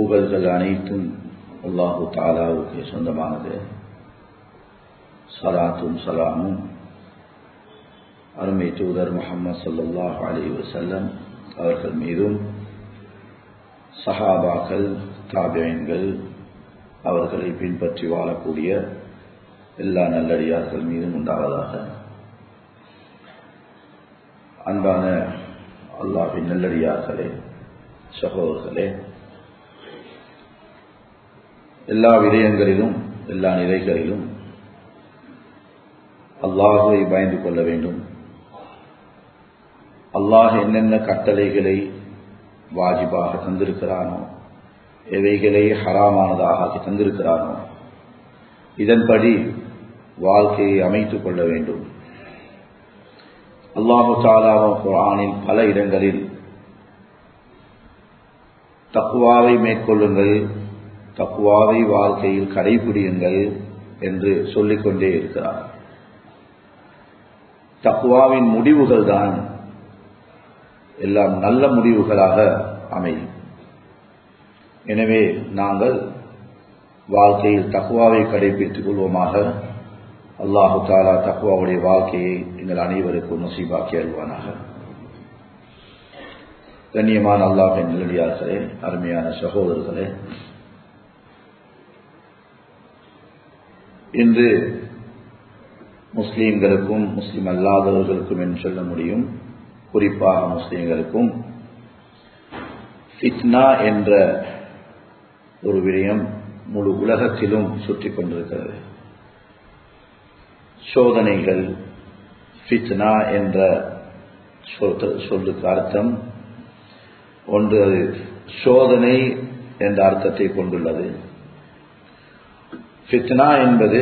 புகழ்கள் அனைத்தும் அல்லாஹு தாலாவுக்கு சொந்தமானது சலாத்தும் சலாமும் அருமை தூதர் முகமது சல்லாஹ் அலி வசல்லம் அவர்கள் மீதும் சஹாபாக்கள் தாபியன்கள் அவர்களை பின்பற்றி வாழக்கூடிய எல்லா நல்லடியார்கள் மீதும் உண்டாவதாக அன்பான அல்லாஹின் நல்லடியார்களே சகோதரர்களே எல்லா விடயங்களிலும் எல்லா நிலைகளிலும் அல்லாஹுவை பயந்து கொள்ள வேண்டும் அல்லாஹ் என்னென்ன கட்டளைகளை வாஜிபாக தந்திருக்கிறானோ எவைகளை ஹராமானதாக ஆக்கி தந்திருக்கிறானோ இதன்படி வாழ்க்கையை அமைத்துக் கொள்ள வேண்டும் அல்லாஹு தாலாவும் குரானில் பல இடங்களில் தக்குவாவை மேற்கொள்ளுங்கள் தக்குவாவை வாழ்க்கையில் கடைபிடியுங்கள் என்று சொல்லிக்கொண்டே இருக்கிறார் தக்குவாவின் முடிவுகள் தான் எல்லாம் நல்ல முடிவுகளாக அமையும் எனவே நாங்கள் வாழ்க்கையில் தக்குவாவை கடைபிடித்துக் கொள்வோமாக அல்லாஹு தாலா தக்குவாவுடைய வாழ்க்கையை எங்கள் அனைவருக்கும் நசீபாக்கி அல்வானாக கண்ணியமான அல்லாஹின் நிலடியார்களே அருமையான சகோதரர்களே இன்று முஸ்லீம்களுக்கும் முஸ்லிம் அல்லாதவர்களுக்கும் என்று சொல்ல முடியும் குறிப்பாக முஸ்லீம்களுக்கும் ஃபித்னா என்ற ஒரு விடயம் முழு உலகத்திலும் சுற்றி கொண்டிருக்கிறது சோதனைகள் ஃபித்னா என்ற சொல்லுக்கு அர்த்தம் ஒன்று அது சோதனை என்ற அர்த்தத்தை கொண்டுள்ளது ஃபித்னா என்பது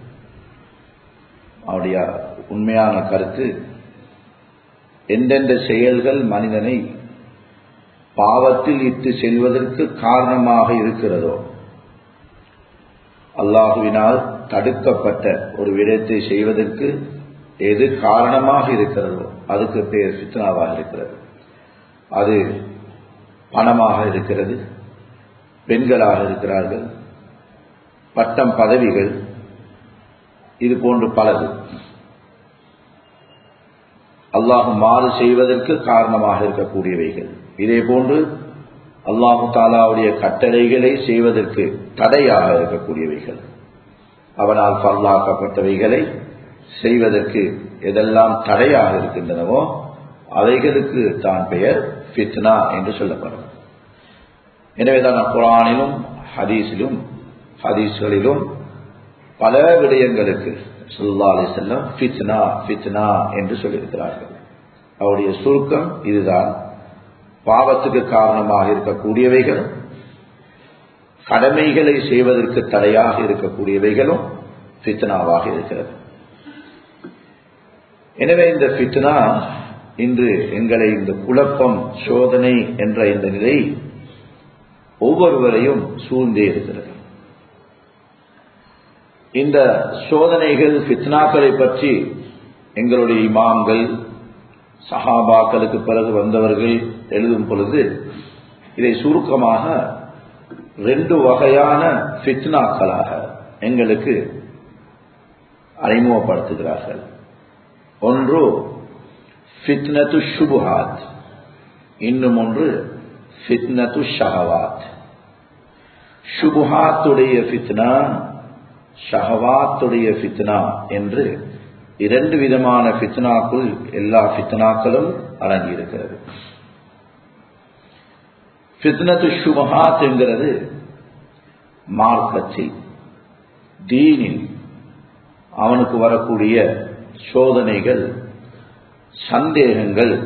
அவருடைய உண்மையான கருத்து எந்தெந்த செயல்கள் மனிதனை பாவத்தில் இட்டு செல்வதற்கு காரணமாக இருக்கிறதோ அல்லாஹுவினால் தடுக்கப்பட்ட ஒரு விடயத்தை செய்வதற்கு எது காரணமாக இருக்கிறதோ அதுக்கு பேர் ஃபித்னாவாக இருக்கிறது அது பணமாக இருக்கிறது பெண்களாக இருக்கிறார்கள் பட்டம் பதவிகள் இது போன்று பலது அல்லாஹு மாறு செய்வதற்கு காரணமாக இருக்கக்கூடியவைகள் இதே போன்று அல்லாஹு தாலாவுடைய கட்டளைகளை செய்வதற்கு தடையாக இருக்கக்கூடியவைகள் அவனால் பல்லாக்கப்பட்டவைகளை செய்வதற்கு எதெல்லாம் தடையாக இருக்கின்றனவோ அவைகளுக்கு தான் பெயர் ஃபித்னா என்று சொல்லப்படும் எனவேதான் குரானிலும் ஹதீஸிலும் ஹதீஸ்களிலும் பல விடயங்களுக்கு சுல்லா அலி செல்லம் ஃபித்னா ஃபித்னா என்று சொல்லியிருக்கிறார்கள் அவருடைய சுருக்கம் இதுதான் பாவத்துக்கு காரணமாக இருக்கக்கூடியவைகள் கடமைகளை செய்வதற்கு தடையாக இருக்கக்கூடியவைகளும் ஃபித்னாவாக இருக்கிறது எனவே இந்த ஃபித்னா இன்று எங்களை இந்த குழப்பம் சோதனை என்ற இந்த நிலை ஒவ்வொருவரையும் சூழ்ந்தே இருக்கிறது இந்த சோதனைகள் ஃபித்னாக்களை பற்றி எங்களுடைய இமாம்கள் சஹாபாக்களுக்கு பிறகு வந்தவர்கள் எழுதும் பொழுது இதை சுருக்கமாக ரெண்டு வகையான ஃபித்னாக்களாக எங்களுக்கு அறிமுகப்படுத்துகிறார்கள் ஒன்று ஃபித்னத்து ஷுபுஹாத் இன்னும் ஒன்று ஃபித்னத்து ஷஹவாத் ஷுபுஹாத்துடைய ஃபித்னா ஷஹவாத்துடைய ஃபித்னா என்று இரண்டு விதமான ஃபித்னாக்குள் எல்லா ஃபித்னாக்களும் அடங்கியிருக்கிறது ஃபித்னத்து ஷுபஹாத் என்கிறது மார்க்கத்தில் தீனில் அவனுக்கு வரக்கூடிய சோதனைகள் சந்தேகங்கள்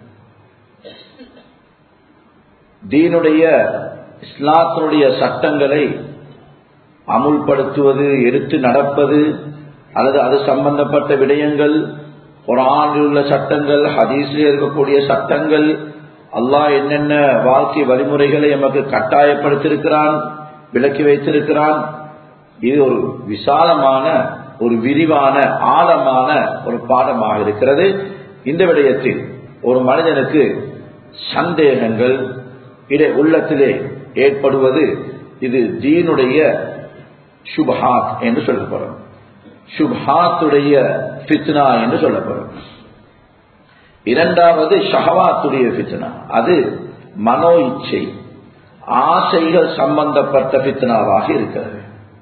தீனுடைய இஸ்லாத்தினுடைய சட்டங்களை அமுல்படுத்துவது எடுத்து நடப்பது அல்லது அது சம்பந்தப்பட்ட விடயங்கள் குரானில் உள்ள சட்டங்கள் ஹதீஸில் இருக்கக்கூடிய சட்டங்கள் அல்லாஹ் என்னென்ன வாழ்க்கை வழிமுறைகளை எமக்கு கட்டாயப்படுத்தியிருக்கிறான் விளக்கி வைத்திருக்கிறான் இது ஒரு விசாலமான ஒரு விரிவான ஆழமான ஒரு பாடமாக இருக்கிறது இந்த விடயத்தில் ஒரு மனிதனுக்கு சந்தேகங்கள் இடை உள்ளத்திலே ஏற்படுவது இது தீனுடைய சுபஹாத் என்று சொல்லப்படும் சுபஹாத்துடைய ஃபித்னா என்று சொல்லப்படும் இரண்டாவது ஷஹவாத்துடைய ஃபித்னா அது மனோ இச்சை ஆசைகள் சம்பந்தப்பட்ட ஃபித்னாவாக இருக்கிறது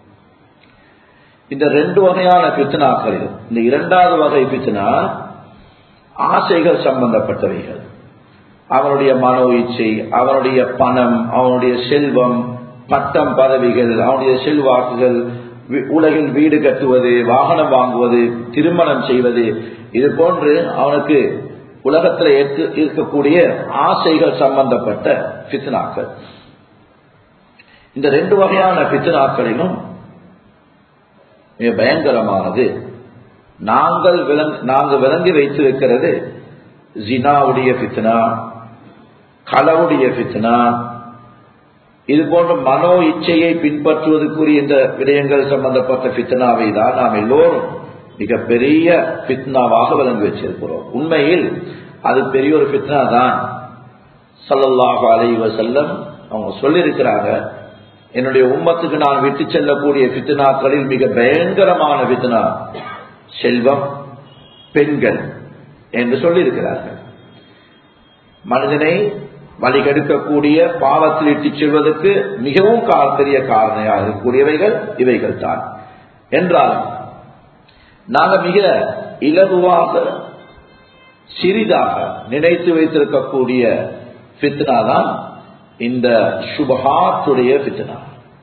இந்த ரெண்டு வகையான பித்னாக்களில் இந்த இரண்டாவது வகை பித்னா ஆசைகள் சம்பந்தப்பட்டவைகள் அவனுடைய மனோ இச்சை அவனுடைய பணம் அவனுடைய செல்வம் பட்டம் பதவிகள் அவனுடைய செல்வாக்குகள் உலகில் வீடு கட்டுவது வாகனம் வாங்குவது திருமணம் செய்வது இது போன்று அவனுக்கு உலகத்தில் இருக்கக்கூடிய ஆசைகள் சம்பந்தப்பட்ட பித்னாக்கள் இந்த ரெண்டு வகையான பித்னாக்களிலும் மிக பயங்கரமானது நாங்கள் நாங்கள் விளங்கி வைத்திருக்கிறது ஜினாவுடைய பித்னா களவுடைய பித்னா இது போன்ற மனோ இச்சையை பின்பற்றுவதற்குரிய இந்த விடயங்கள் சம்பந்தப்பட்ட பித்னாவை தான் நாம் எல்லோரும் மிக பெரிய பித்னாவாக விளங்கி வச்சிருக்கிறோம் உண்மையில் அது பெரிய ஒரு பித்னா தான் சல்லல்லாஹு அலைவ செல்லம் அவங்க சொல்லியிருக்கிறாங்க என்னுடைய உம்மத்துக்கு நான் விட்டு செல்லக்கூடிய பித்னாக்களில் மிக பயங்கரமான பித்னா செல்வம் பெண்கள் என்று சொல்லியிருக்கிறார்கள் மனிதனை வழிகெடுக்கக்கூடிய பாவத்தில் இட்டு செல்வதற்கு மிகவும் பெரிய காரணையாக இருக்கக்கூடியவைகள் இவைகள் தான் என்றால் நாங்கள் மிக இலகுவாக சிறிதாக நினைத்து வைத்திருக்கக்கூடிய பித்னா தான் இந்த சுபஹாத்துடைய பித்னா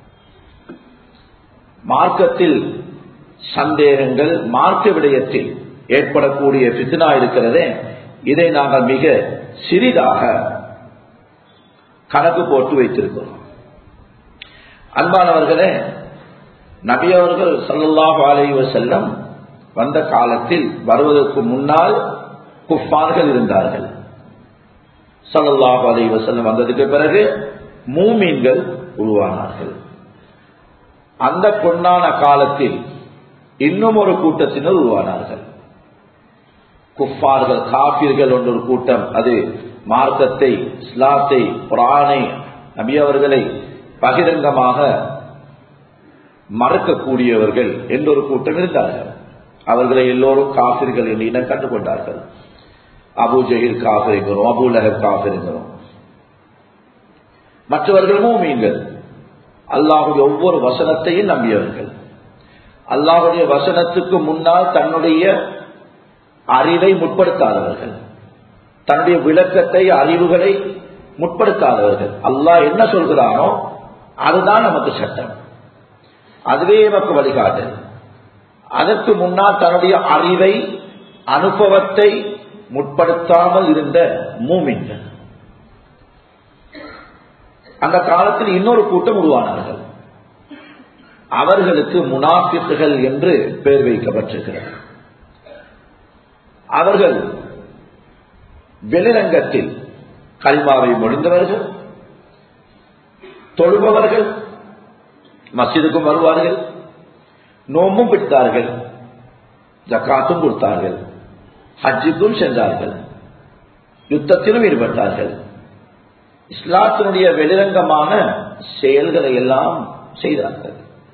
மார்க்கத்தில் சந்தேகங்கள் மார்க்க விடயத்தில் ஏற்படக்கூடிய பித்னா இருக்கிறதே இதை நாங்கள் மிக சிறிதாக கணக்கு போட்டு வைத்திருக்கிறோம் அன்பானவர்களே நபி அவர்கள் சல்லாஹு அலைவ செல்லம் வந்த காலத்தில் வருவதற்கு முன்னால் குஃபார்கள் இருந்தார்கள் சல்லாஹு அலைவ செல்லம் வந்ததுக்கு பிறகு மூமீன்கள் உருவானார்கள் அந்த பொன்னான காலத்தில் இன்னும் ஒரு கூட்டத்தினர் உருவானார்கள் குஃபார்கள் காபிர்கள் என்ற ஒரு கூட்டம் அது மார்க்கத்தை இஸ்லாத்தை புராணை நபி அவர்களை பகிரங்கமாக மறக்கக்கூடியவர்கள் என்ற ஒரு கூட்டம் இருந்தார்கள் அவர்களை எல்லோரும் காபிர்கள் என்று இனம் கண்டுகொண்டார்கள் அபு ஜஹீர் காபிருங்கிறோம் அபு லஹப் காபிருங்கிறோம் மற்றவர்கள் மூமீன்கள் அல்லாஹுடைய ஒவ்வொரு வசனத்தையும் நம்பியவர்கள் அல்லாஹுடைய வசனத்துக்கு முன்னால் தன்னுடைய அறிவை முற்படுத்தாதவர்கள் தன்னுடைய விளக்கத்தை அறிவுகளை முற்படுத்தாதவர்கள் அல்லாஹ் என்ன சொல்கிறானோ அதுதான் நமக்கு சட்டம் அதுவே நமக்கு வழிகாட்டு அதற்கு முன்னால் தன்னுடைய அறிவை அனுபவத்தை முற்படுத்தாமல் இருந்த மூமின்கள் அந்த காலத்தில் இன்னொரு கூட்டம் உருவானார்கள் அவர்களுக்கு முனாஃபிக்குகள் என்று பெயர் வைக்கப்பட்டிருக்கிறது அவர்கள் வெளிரங்கத்தில் கல்மாவை மொழிந்தவர்கள் தொழுபவர்கள் மசிதுக்கும் வருவார்கள் நோம்பும் பிடித்தார்கள் ஜக்காத்தும் கொடுத்தார்கள் ஹஜ்ஜுக்கும் சென்றார்கள் யுத்தத்திலும் ஈடுபட்டார்கள் இஸ்லாத்தினுடைய வெளிரங்கமான செயல்களை எல்லாம் செய்தார்கள்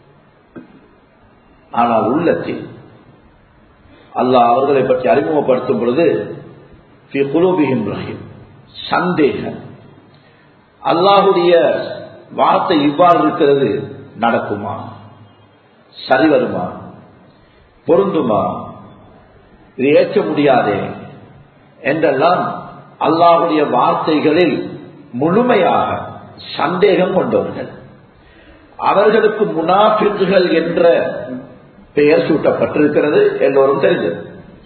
ஆனால் உள்ளத்தில் அல்லாஹ் அவர்களை பற்றி அறிமுகப்படுத்தும் பொழுது ரஹீம் சந்தேகம் அல்லாஹுடைய வார்த்தை இவ்வாறு இருக்கிறது நடக்குமா சரி வருமா பொருந்துமா இது ஏற்க முடியாதே என்றெல்லாம் அல்லாஹுடைய வார்த்தைகளில் முழுமையாக சந்தேகம் கொண்டவர்கள் அவர்களுக்கு முனாஃபிக்குகள் என்ற பெயர் சூட்டப்பட்டிருக்கிறது எல்லோரும் தெரிந்தது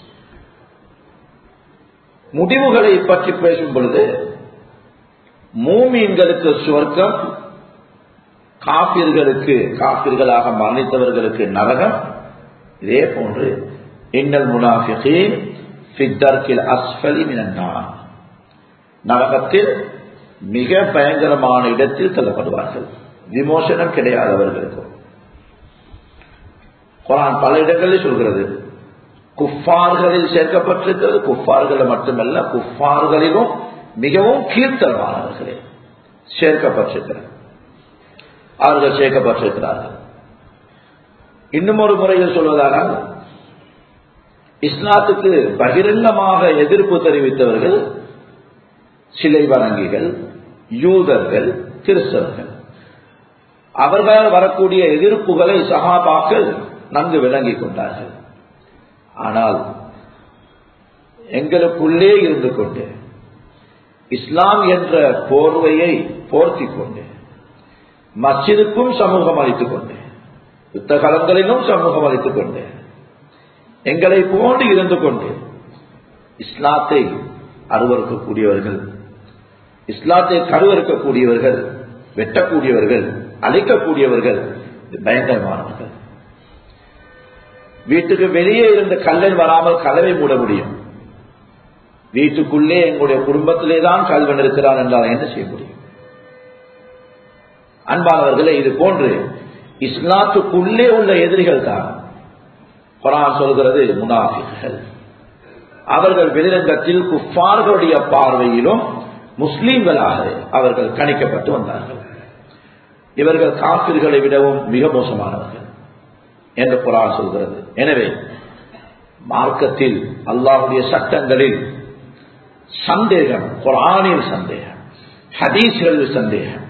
முடிவுகளை பற்றி பேசும் பொழுது மூமீன்களுக்கு சுவர்க்கம் காப்பிர்களுக்கு காப்பிர்களாக மரணித்தவர்களுக்கு நரகம் இதே போன்று இன்னல் முனாஃபிகீன் ஃபித்தர்கில் அஸ்ஃபலி மினன்னார் நரகத்தில் மிக பயங்கரமான இடத்தில் தள்ளப்படுவார்கள் விமோசனம் கிடையாதவர்களுக்கும் குரான் பல இடங்களில் சொல்கிறது குஃபார்களில் சேர்க்கப்பட்டிருக்கிறது குஃபார்கள் மட்டுமல்ல குஃபார்களிலும் மிகவும் கீர்த்தனமானவர்களே சேர்க்கப்பட்டிருக்கிறது அவர்கள் சேர்க்கப்பட்டிருக்கிறார்கள் இன்னும் ஒரு முறையில் சொல்வதானால் இஸ்லாத்துக்கு பகிரங்கமாக எதிர்ப்பு தெரிவித்தவர்கள் சிலை வணங்கிகள் யூதர்கள் கிறிஸ்தவர்கள் அவர்களால் வரக்கூடிய எதிர்ப்புகளை சகாபாக்கள் நன்கு விளங்கிக் கொண்டார்கள் ஆனால் எங்களுக்குள்ளே இருந்து கொண்டு இஸ்லாம் என்ற போர்வையை போர்த்தி கொண்டு மஸ்ஜிதுக்கும் சமூகம் அளித்துக் கொண்டு யுத்த காலங்களிலும் சமூகம் அளித்துக் கொண்டு எங்களை போன்று இருந்து கொண்டு இஸ்லாத்தை அருவறுக்கக்கூடியவர்கள் இஸ்லாத்தை கருவறுக்கக்கூடியவர்கள் வெட்டக்கூடியவர்கள் அழைக்கக்கூடியவர்கள் பயங்கரமானவர்கள் வீட்டுக்கு வெளியே இருந்த கல்லன் வராமல் கதவை மூட முடியும் வீட்டுக்குள்ளே எங்களுடைய குடும்பத்திலே தான் கல்வன் இருக்கிறான் என்றால் என்ன செய்ய முடியும் அன்பானவர்களே இது போன்று இஸ்லாத்துக்குள்ளே உள்ள எதிரிகள் தான் குரான் சொல்கிறது முனாஃபிகள் அவர்கள் வெளிரங்கத்தில் குஃபார்களுடைய பார்வையிலும் முஸ்லீம்களாக அவர்கள் கணிக்கப்பட்டு வந்தார்கள் இவர்கள் காப்பிர்களை விடவும் மிக மோசமானவர்கள் என்று குரான் சொல்கிறது எனவே மார்க்கத்தில் அல்லாஹுடைய சட்டங்களில் சந்தேகம் குரானில் சந்தேகம் ஹதீஸ்களில் சந்தேகம்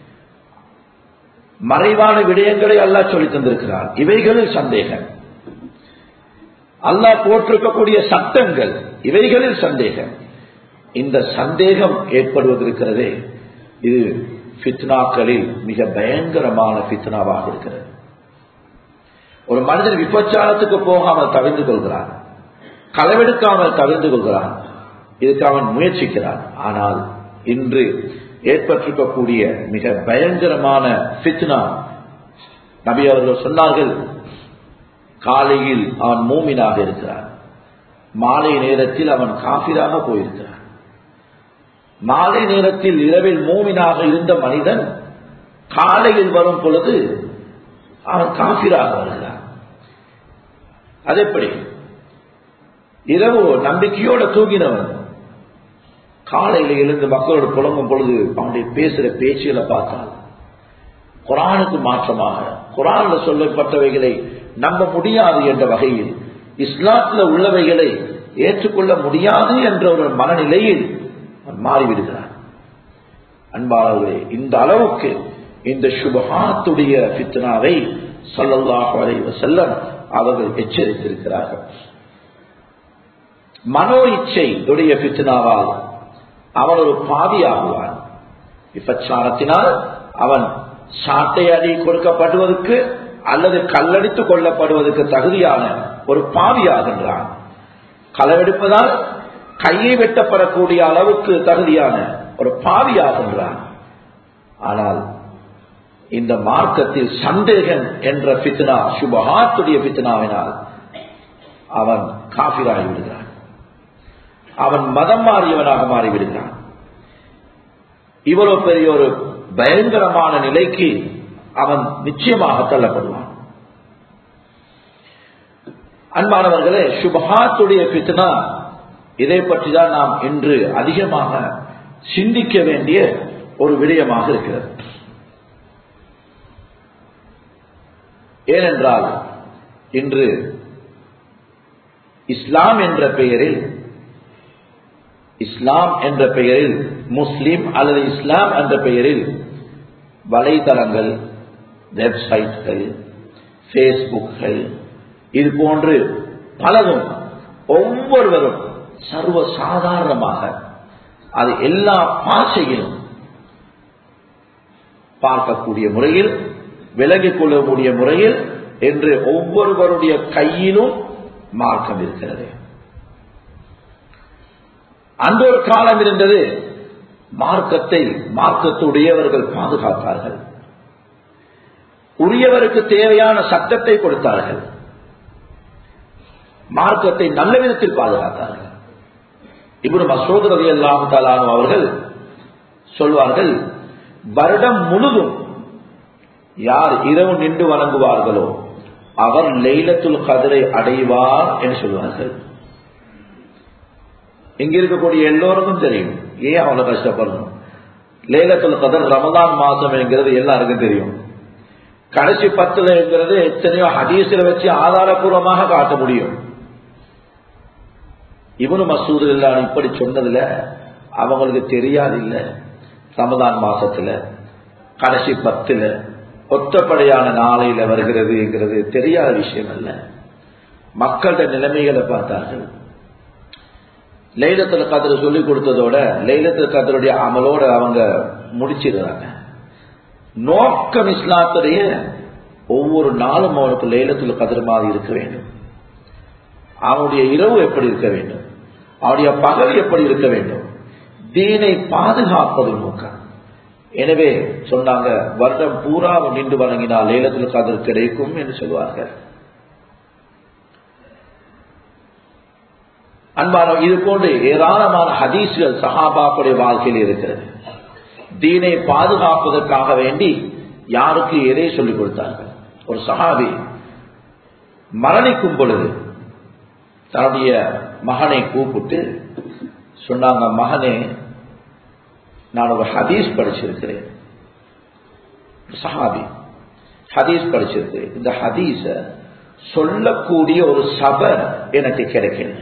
மறைவான விடயங்களை அல்லாஹ் சொல்லி தந்திருக்கிறார் இவைகளில் சந்தேகம் அல்லாஹ் போட்டிருக்கக்கூடிய சட்டங்கள் இவைகளில் சந்தேகம் இந்த சந்தேகம் ஏற்படுவதற்கிறதே இது பித்னாக்களில் மிக பயங்கரமான பித்னாவாக இருக்கிறது ஒரு மனிதன் விபச்சாரத்துக்கு போகாமல் தவிர்ந்து கொள்கிறான் களவெடுக்காமல் தவிர்ந்து கொள்கிறான் இதுக்கு அவன் முயற்சிக்கிறான் ஆனால் இன்று ஏற்பட்டிருக்கக்கூடிய மிக பயங்கரமான பித்னா நபி அவர்கள் சொன்னார்கள் காலையில் அவன் மூமினாக இருக்கிறான் மாலை நேரத்தில் அவன் காபிராக போயிருக்கிறான் மாலை நேரத்தில் இரவில் மூமினாக இருந்த மனிதன் காலையில் வரும் பொழுது அவன் காபிராக வருகிறான் அது எப்படி இரவு நம்பிக்கையோட தூங்கினவன் காலையில எழுந்து மக்களோடு புலங்கும் பொழுது அவனுடைய பேசுற பேச்சுகளை பார்த்தால் குரானுக்கு மாற்றமாக குரான்ல சொல்லப்பட்டவைகளை நம்ப முடியாது என்ற வகையில் இஸ்லாத்தில் உள்ளவைகளை ஏற்றுக்கொள்ள முடியாது என்ற ஒரு மனநிலையில் மாறிவிடுகிறார் அன்பாளர்களே இந்த அளவுக்கு இந்த சுபகாத்துடைய பித்னாவை சொல்லல்லாஹ் வரைவ செல்லம் அவர்கள் எச்சரித்திருக்கிறார்கள் மனோ இச்சை உடைய பித்னாவால் அவன் ஒரு பாவியாகுவான் விபச்சாரத்தினால் அவன் சாட்டை அடி கொடுக்கப்படுவதற்கு அல்லது கல்லடித்துக் கொள்ளப்படுவதற்கு தகுதியான ஒரு பாவியாகின்றான் களவெடுப்பதால் கையை வெட்டப்படக்கூடிய அளவுக்கு தகுதியான ஒரு பாவியாகின்றான் ஆனால் இந்த மார்க்கத்தில் சந்தேகன் என்ற பித்னா சுபஹாத்துடைய பித்னாவினால் அவன் காபிராகி விடுகிறான் அவன் மதம் மாறியவனாக மாறிவிடுகிறான் இவ்வளவு பெரிய ஒரு பயங்கரமான நிலைக்கு அவன் நிச்சயமாக தள்ளப்படுவான் அன்பானவர்களே சுபஹாத்துடைய பித்னா இதை பற்றிதான் நாம் இன்று அதிகமாக சிந்திக்க வேண்டிய ஒரு விடயமாக இருக்கிறது ஏனென்றால் இன்று இஸ்லாம் என்ற பெயரில் இஸ்லாம் என்ற பெயரில் முஸ்லிம் அல்லது இஸ்லாம் என்ற பெயரில் வலைதளங்கள் வெப்சைட்கள் பேஸ்புக்கள் இது போன்று பலரும் ஒவ்வொருவரும் சர்வ சாதாரணமாக அது எல்லா பாஷையிலும் பார்க்கக்கூடிய முறையில் விலகிக் கொள்ளக்கூடிய முறையில் என்று ஒவ்வொருவருடைய கையிலும் மார்க்கம் இருக்கிறது அந்த ஒரு காலம் இருந்தது மார்க்கத்தை மார்க்கத்துடையவர்கள் பாதுகாத்தார்கள் உரியவருக்கு தேவையான சட்டத்தை கொடுத்தார்கள் மார்க்கத்தை நல்ல விதத்தில் பாதுகாத்தார்கள் இப்படி மசோத் ரவி அல்லாஹாலும் அவர்கள் சொல்வார்கள் வருடம் முழுதும் யார் இரவு நின்று வணங்குவார்களோ அவர் லைலத்துல் கதிரை அடைவார் என்று சொல்வார்கள் இங்க இருக்கக்கூடிய எல்லோருக்கும் தெரியும் ஏன் அவ்வளவு கஷ்டப்படணும் லேலத்துல் கதர் ரமதான் மாசம் என்கிறது எல்லாருக்கும் தெரியும் கடைசி பத்துல இருக்கிறது எத்தனையோ ஹதீஸ்ல வச்சு ஆதாரபூர்வமாக காட்ட முடியும் இவனு மசூது இல்லான்னு இப்படி சொன்னதுல அவங்களுக்கு தெரியாது இல்ல ரமதான் மாசத்துல கடைசி பத்துல ஒத்தப்படையான நாளையில வருகிறதுங்கிறது தெரியாத விஷயம் அல்ல மக்களோட நிலைமைகளை பார்த்தார்கள் லைலத்துல கதிர சொல்லி கொடுத்ததோட லைலத்துல கதருடைய அமலோட அவங்க முடிச்சிடுறாங்க நோக்கம் இஸ்லாத்துடைய ஒவ்வொரு நாளும் அவனுக்கு லைலத்துல கதிர் மாதிரி இருக்க வேண்டும் அவனுடைய இரவு எப்படி இருக்க வேண்டும் அவனுடைய பகல் எப்படி இருக்க வேண்டும் தீனை பாதுகாப்பது நோக்கம் எனவே சொன்னாங்க வருடம் பூரா நின்று வணங்கினால் லேலத்தில் கதிர் கிடைக்கும் என்று சொல்வார்கள் அன்பான இது போன்று ஏராளமான ஹதீஸ்கள் சஹாபாக்குடைய வாழ்க்கையில் இருக்கிறது தீனை பாதுகாப்பதற்காக வேண்டி யாருக்கு எதை சொல்லிக் கொடுத்தார்கள் ஒரு சஹாபி மரணிக்கும் பொழுது தன்னுடைய மகனை கூப்பிட்டு சொன்னாங்க மகனே நான் ஒரு ஹதீஸ் படிச்சிருக்கிறேன் சஹாபி ஹதீஸ் படிச்சிருக்கிறேன் இந்த ஹதீஸ சொல்லக்கூடிய ஒரு சபை எனக்கு கிடைக்கல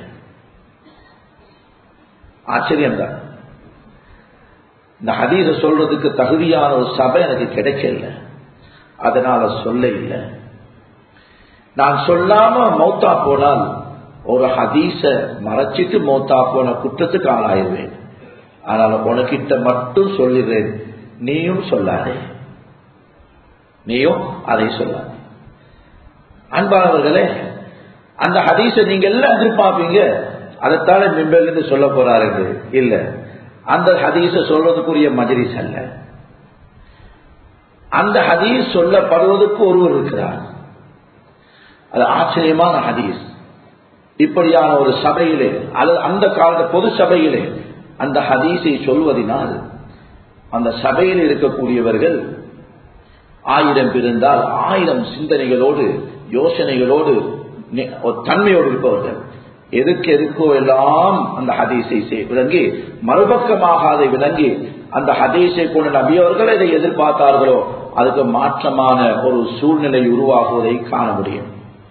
ஆச்சரியம்தான் இந்த ஹதீஸ சொல்றதுக்கு தகுதியான ஒரு சபை எனக்கு கிடைக்கல அதனால சொல்ல இல்லை நான் சொல்லாம மௌத்தா போனால் ஒரு ஹதீஸ மறைச்சிட்டு மௌத்தா போன குற்றத்துக்கு ஆளாயிருவேன் ஆனால் உனக்கிட்ட மட்டும் சொல்லிடுறேன் நீயும் சொல்லாதே நீயும் அதை சொல்லாதே அன்பானவர்களே அந்த ஹதீஸை நீங்க எல்லாம் எதிர்பார்ப்பீங்க அதைத்தானே மிம்பர்லேருந்து சொல்ல போறாரு இல்ல அந்த ஹதீஸ சொல்றதுக்குரிய மஜரிஸ் அல்ல அந்த ஹதீஸ் சொல்லப்படுவதற்கு ஒருவர் இருக்கிறார் அது ஆச்சரியமான ஹதீஸ் இப்படியான ஒரு சபையிலே அல்லது அந்த கால பொது சபையிலே அந்த ஹதீஸை சொல்வதனால் அந்த சபையில் இருக்கக்கூடியவர்கள் ஆயிரம் இருந்தால் ஆயிரம் சிந்தனைகளோடு யோசனைகளோடு தன்மையோடு இருப்பவர்கள் எதுக்கு எதுக்கோ எல்லாம் அந்த ஹதீஸை விளங்கி மறுபக்கமாக அதை விளங்கி அந்த ஹதீஸை கொண்டு நபியவர்கள் இதை எதிர்பார்த்தார்களோ அதுக்கு மாற்றமான ஒரு சூழ்நிலை உருவாகுவதை காண முடியும்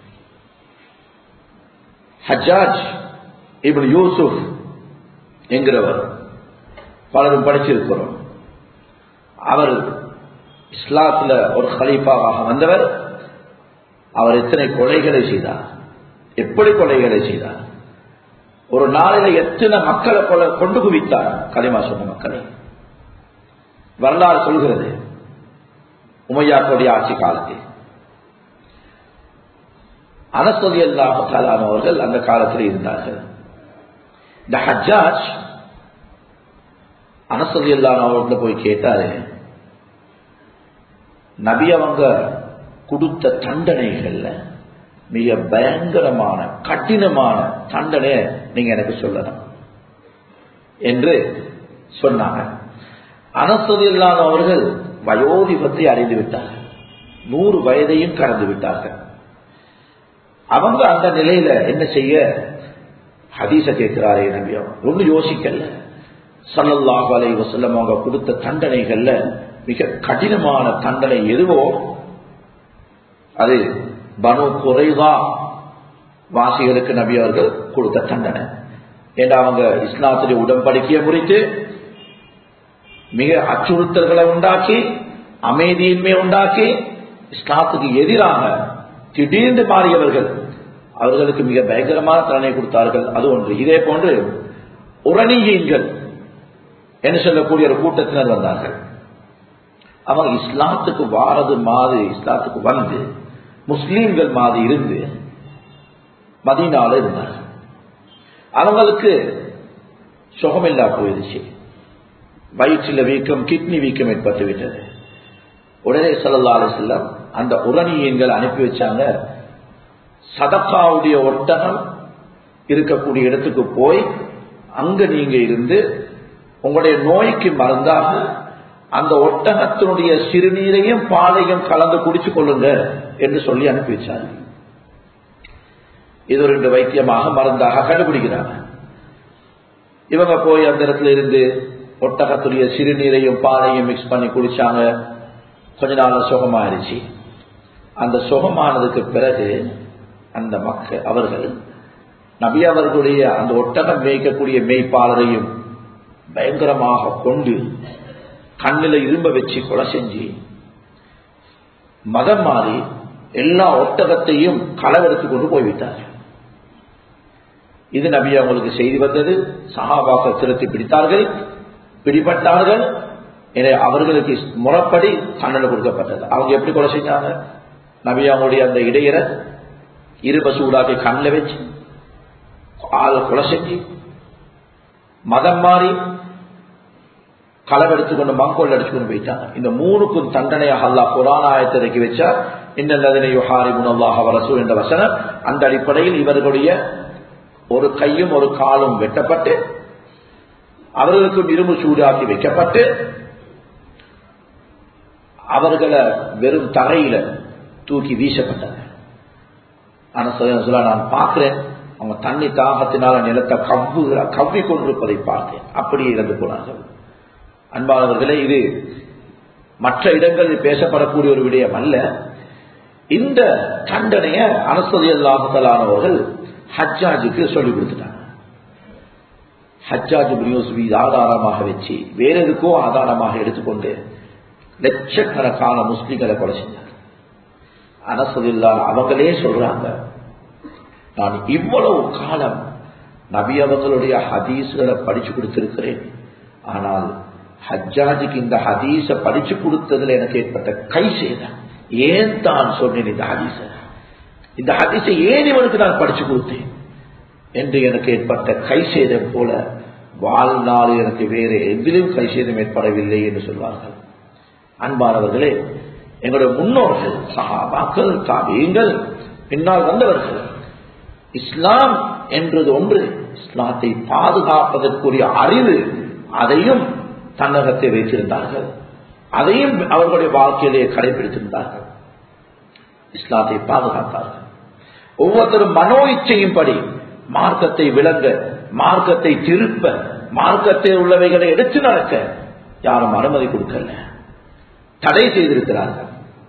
ஹஜாஜ் இப்படி யூசுப் என்கிறவர் பலரும் படிச்சிருக்கிறோம் அவர் இஸ்லாத்துல ஒரு ஹலீஃபாவாக வந்தவர் அவர் எத்தனை கொலைகளை செய்தார் எப்படி கொலைகளை செய்தார் ஒரு நாளில எத்தனை மக்களை கொலை கொண்டு குவித்தார் கலிமா சொன்ன மக்களை வரலாறு சொல்கிறது உமையாக்குடைய ஆட்சி காலத்தில் அனசதி அல்லாஹாலானவர்கள் அந்த காலத்தில் இருந்தார்கள் இந்த ஹஜ்ஜாஜ் அனசதி அல்லானவர்கள போய் கேட்டாரு நபி அவங்க கொடுத்த தண்டனைகள்ல மிக பயங்கரமான கடினமான தண்டனை நீங்க எனக்கு சொல்லணும் என்று சொன்னாங்க அனசதி அவர்கள் வயோதிபத்தை அடைந்து விட்டார்கள் நூறு வயதையும் கடந்து விட்டார்கள் அவங்க அந்த நிலையில என்ன செய்ய ஹதீச கேட்கிறாரே நபி ஒண்ணு யோசிக்கல சல்லல்லாஹு அலை வசல்லம் அவங்க கொடுத்த தண்டனைகள்ல மிக கடினமான தண்டனை எதுவோ அது பனு குறைவா வாசிகளுக்கு நபி அவர்கள் கொடுத்த தண்டனை ஏன்னா அவங்க இஸ்லாத்துடைய உடன்படிக்கையை முறித்து மிக அச்சுறுத்தல்களை உண்டாக்கி அமைதியின்மை உண்டாக்கி இஸ்லாத்துக்கு எதிராக திடீர்னு மாறியவர்கள் அவர்களுக்கு மிக பயங்கரமான தண்டனை கொடுத்தார்கள் அது ஒன்று இதே போன்று உரணியீன்கள் என்று சொல்லக்கூடிய ஒரு கூட்டத்தினர் வந்தார்கள் அவங்க இஸ்லாத்துக்கு வாரது மாதிரி இஸ்லாத்துக்கு வந்து முஸ்லீம்கள் மாதிரி இருந்து மதினால இருந்தார்கள் அவங்களுக்கு சுகமில்லா போயிடுச்சு வயிற்றில் வீக்கம் கிட்னி வீக்கம் ஏற்பட்டு விட்டது உடனே சல்லா செல்லம் அந்த உரணியன்கள் அனுப்பி வச்சாங்க சதக்காவுடைய ஒட்டகம் இருக்கக்கூடிய இடத்துக்கு போய் அங்க நீங்க இருந்து உங்களுடைய நோய்க்கு மருந்தாக அந்த ஒட்டகத்தினுடைய சிறுநீரையும் பாலையும் கலந்து குடிச்சு கொள்ளுங்க என்று சொல்லி அனுப்பி வச்சாங்க இது ஒரு ரெண்டு வைத்தியமாக மருந்தாக கண்டுபிடிக்கிறாங்க இவங்க போய் அந்த இடத்துல இருந்து ஒட்டகத்துடைய சிறுநீரையும் பாலையும் மிக்ஸ் பண்ணி குடிச்சாங்க கொஞ்ச நாள் சுகமாயிருச்சு அந்த சுகமானதுக்கு பிறகு அந்த மக்கள் அவர்கள் நபி அவர்களுடைய அந்த ஒட்டகம் மேய்க்கக்கூடிய மேய்ப்பாளரையும் பயங்கரமாக கொண்டு கண்ணில் இரும்ப வச்சு கொலை செஞ்சு மதம் மாறி எல்லா ஒட்டகத்தையும் களவெடுத்து கொண்டு போய்விட்டார்கள் இது நபி அவங்களுக்கு செய்தி வந்தது சஹாபாக்கள் திருத்தி பிடித்தார்கள் பிடிபட்டார்கள் எனவே அவர்களுக்கு முறைப்படி தண்டனை கொடுக்கப்பட்டது அவங்க எப்படி கொலை செஞ்சாங்க நபி அவங்களுடைய அந்த இடையரை இருப சூடாக்கி கண்ணில் வச்சு ஆளை கொலை செஞ்சு மதம் மாறி களவெடுத்து கொண்டு மங்கோல் அடிச்சு கொண்டு போயிட்டாங்க இந்த மூணுக்கும் தண்டனையாக அல்லா புராண ஆயத்திற்கு வச்சா இன்னல்லதனை யுஹாரி குணல்லாக வரசூ என்ற வசனம் அந்த அடிப்படையில் இவர்களுடைய ஒரு கையும் ஒரு காலும் வெட்டப்பட்டு அவர்களுக்கும் இரும்பு சூடாக்கி வைக்கப்பட்டு அவர்களை வெறும் தரையில தூக்கி வீசப்பட்டாங்க ஆனா சொல்ல நான் பார்க்கிறேன் அவங்க தண்ணி தாகத்தினால நிலத்தை கவ்வு கவ்வி கொண்டிருப்பதை பார்த்தேன் அப்படியே இறந்து போனார்கள் அன்பானவர்களே இது மற்ற இடங்களில் பேசப்படக்கூடிய ஒரு விடயம் அல்ல இந்த தண்டனைய அனசதி அல்லாஹலானவர்கள் ஹஜ்ஜாஜுக்கு சொல்லிக் கொடுத்துட்டாங்க ஹஜ்ஜாஜ் பிரியோசுவி ஆதாரமாக வச்சு வேற எதுக்கோ ஆதாரமாக எடுத்துக்கொண்டு லட்சக்கணக்கான முஸ்லிம்களை கொலை செஞ்சாங்க அனசதில்லா அவங்களே சொல்றாங்க நான் இவ்வளவு காலம் நபி அவங்களுடைய ஹதீஸ்களை படிச்சு கொடுத்திருக்கிறேன் ஆனால் ஹஜ்ஜாஜுக்கு இந்த ஹதீஸ படிச்சு கொடுத்ததுல எனக்கு ஏற்பட்ட கை சேதம் ஏன் தான் சொன்னேன் இந்த ஹதீஸ இந்த ஹதீஸை ஏன் இவனுக்கு நான் படிச்சு கொடுத்தேன் என்று எனக்கு ஏற்பட்ட கை சேதம் போல வாழ்நாள் எனக்கு வேறு எதிலும் கை சேதம் ஏற்படவில்லை என்று சொல்வார்கள் அன்பானவர்களே எங்களுடைய முன்னோர்கள் சஹாபாக்கள் தாபியங்கள் பின்னால் வந்தவர்கள் இஸ்லாம் என்றது ஒன்று இஸ்லாத்தை பாதுகாப்பதற்குரிய அறிவு அதையும் தன்னகத்தை வைத்திருந்தார்கள் அதையும் அவர்களுடைய வாழ்க்கையிலே கடைபிடித்திருந்தார்கள் இஸ்லாத்தை பாதுகாத்தார்கள் ஒவ்வொருத்தரும் மனோ இச்சையும் படி மார்க்கத்தை விளங்க மார்க்கத்தை திருப்ப மார்க்கத்தில் உள்ளவைகளை எடுத்து நடக்க யாரும் அனுமதி கொடுக்கல தடை செய்திருக்கிறார்கள்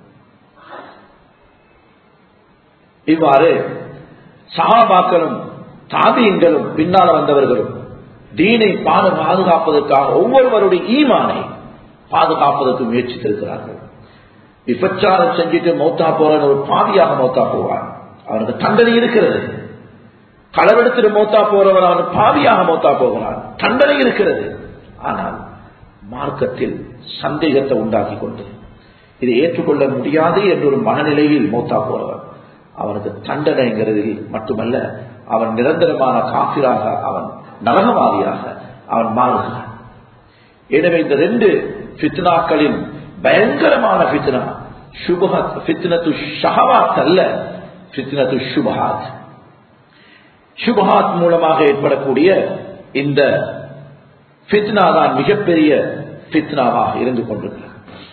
இவ்வாறு சகாபாக்களும் தாபியங்களும் பின்னால வந்தவர்களும் தீனை பாது பாதுகாப்பதற்காக ஒவ்வொருவருடைய ஈமானை பாதுகாப்பதற்கு முயற்சித்திருக்கிறார்கள் விபச்சாரம் செஞ்சுட்டு மௌத்தா போறன்னு ஒரு பாவியாக மௌத்தா போவான் அவனுக்கு தண்டனை இருக்கிறது களவெடுத்துட்டு மௌத்தா போறவன் அவன் பாவியாக மௌத்தா போகிறான் தண்டனை இருக்கிறது ஆனால் மார்க்கத்தில் சந்தேகத்தை உண்டாக்கி கொண்டு இதை ஏற்றுக்கொள்ள முடியாது என்ற ஒரு மனநிலையில் மௌத்தா போறவன் அவனுக்கு தண்டனைங்கிறதில் மட்டுமல்ல அவன் நிரந்தரமான காப்பிராக அவன் நரகவாதியாக அவன் மாறுகிறான் எனவே இந்த ரெண்டு பித்னாக்களின் பயங்கரமான பித்னா சுபஹத் பித்னத்து ஷஹவாத் அல்ல பித்னத்து சுபஹாத் சுபஹாத் மூலமாக ஏற்படக்கூடிய இந்த பித்னா தான் மிகப்பெரிய பித்னாவாக இருந்து கொண்டிருக்கிறது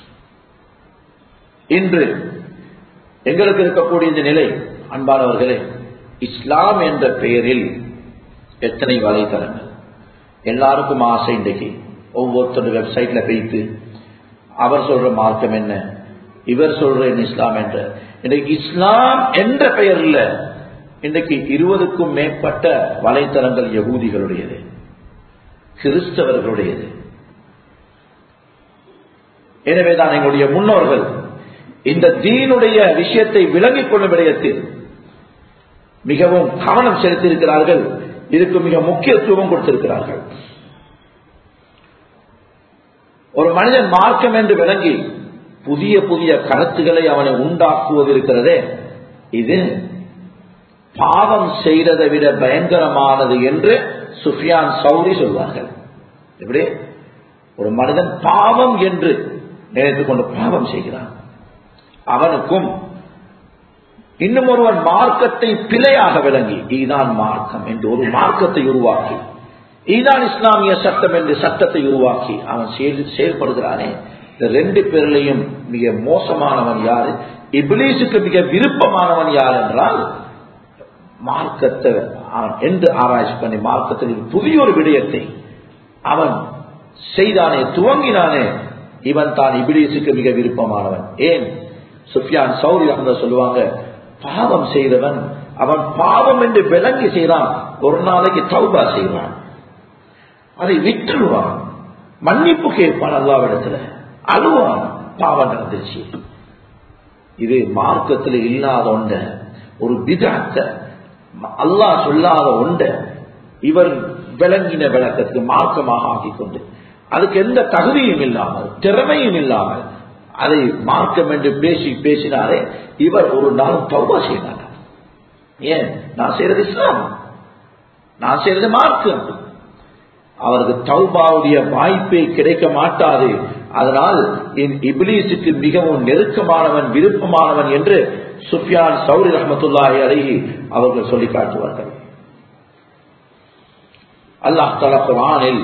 இன்று எங்களுக்கு இருக்கக்கூடிய இந்த நிலை அன்பானவர்களே இஸ்லாம் என்ற பெயரில் எத்தனை வலைத்தளங்கள் எல்லாருக்கும் ஆசை இன்றைக்கு ஒவ்வொருத்தரும் வெப்சைட்ல போய்த்து அவர் சொல்ற மார்க்கம் என்ன இவர் சொல்ற இஸ்லாம் என்ற இன்றைக்கு இஸ்லாம் என்ற பெயரில் இன்றைக்கு இருபதுக்கும் மேற்பட்ட வலைத்தளங்கள் யகூதிகளுடையது கிறிஸ்தவர்களுடையது எனவேதான் எங்களுடைய முன்னோர்கள் இந்த தீனுடைய விஷயத்தை விளங்கிக் கொள்ளும் விடயத்தில் மிகவும் கவனம் செலுத்தியிருக்கிறார்கள் இதுக்கு மிக முக்கியத்துவம் கொடுத்திருக்கிறார்கள் ஒரு மனிதன் மார்க்கம் என்று விளங்கி புதிய புதிய கருத்துக்களை அவனை உண்டாக்குவது இருக்கிறதே இது பாவம் செய்ததை விட பயங்கரமானது என்று சுஃபியான் சௌரி சொல்வார்கள் எப்படி ஒரு மனிதன் பாவம் என்று நினைத்துக் கொண்டு பாவம் செய்கிறான் அவனுக்கும் இன்னும் ஒருவன் மார்க்கத்தை பிழையாக விளங்கி இதுதான் மார்க்கம் என்று ஒரு மார்க்கத்தை உருவாக்கி இதுதான் இஸ்லாமிய சட்டம் என்று சட்டத்தை உருவாக்கி அவன் செயல்படுகிறானே இந்த ரெண்டு பேரிலையும் மிக மோசமானவன் யாரு இபிலீஸுக்கு மிக விருப்பமானவன் யார் என்றால் மார்க்கத்தை என்று ஆராய்ச்சி பண்ணி மார்க்கத்தில் புதிய ஒரு விடயத்தை அவன் செய்தானே துவங்கினானே இவன் தான் இபிலீஸுக்கு மிக விருப்பமானவன் ஏன் சுஃபியான் சௌரி அவங்க சொல்லுவாங்க பாவம் செய்தவன் அவன் பாவம் என்று விளங்கி செய்கிறான் ஒரு நாளைக்கு தௌபா செய்வான் அதை விட்டுருவான் மன்னிப்பு கேட்பான் அல்லாவிடத்துல அழுவான் பாவம் நடந்துச்சு இது மார்க்கத்தில் இல்லாத ஒண்ட ஒரு விதத்தை அல்லாஹ் சொல்லாத ஒண்ட இவர் விளங்கின விளக்கத்துக்கு மார்க்கமாக ஆக்கிக் கொண்டு அதுக்கு எந்த தகுதியும் இல்லாமல் திறமையும் இல்லாமல் அதை மார்க்கம் என்று பேசி பேசினாரே இவர் ஒரு நாள் தௌபா செய்தார் ஏன் நான் செய்யறது இஸ்லாம் நான் செய்யறது மார்க்கம் அவருக்கு தௌபாவுடைய வாய்ப்பே கிடைக்க மாட்டாது அதனால் என் இபிலீஸுக்கு மிகவும் நெருக்கமானவன் விருப்பமானவன் என்று சுஃபியான் சௌரி ரஹமத்துல்லாஹி அழகி அவர்கள் சொல்லி காட்டுவார்கள் அல்லாஹ் தலா குரானில்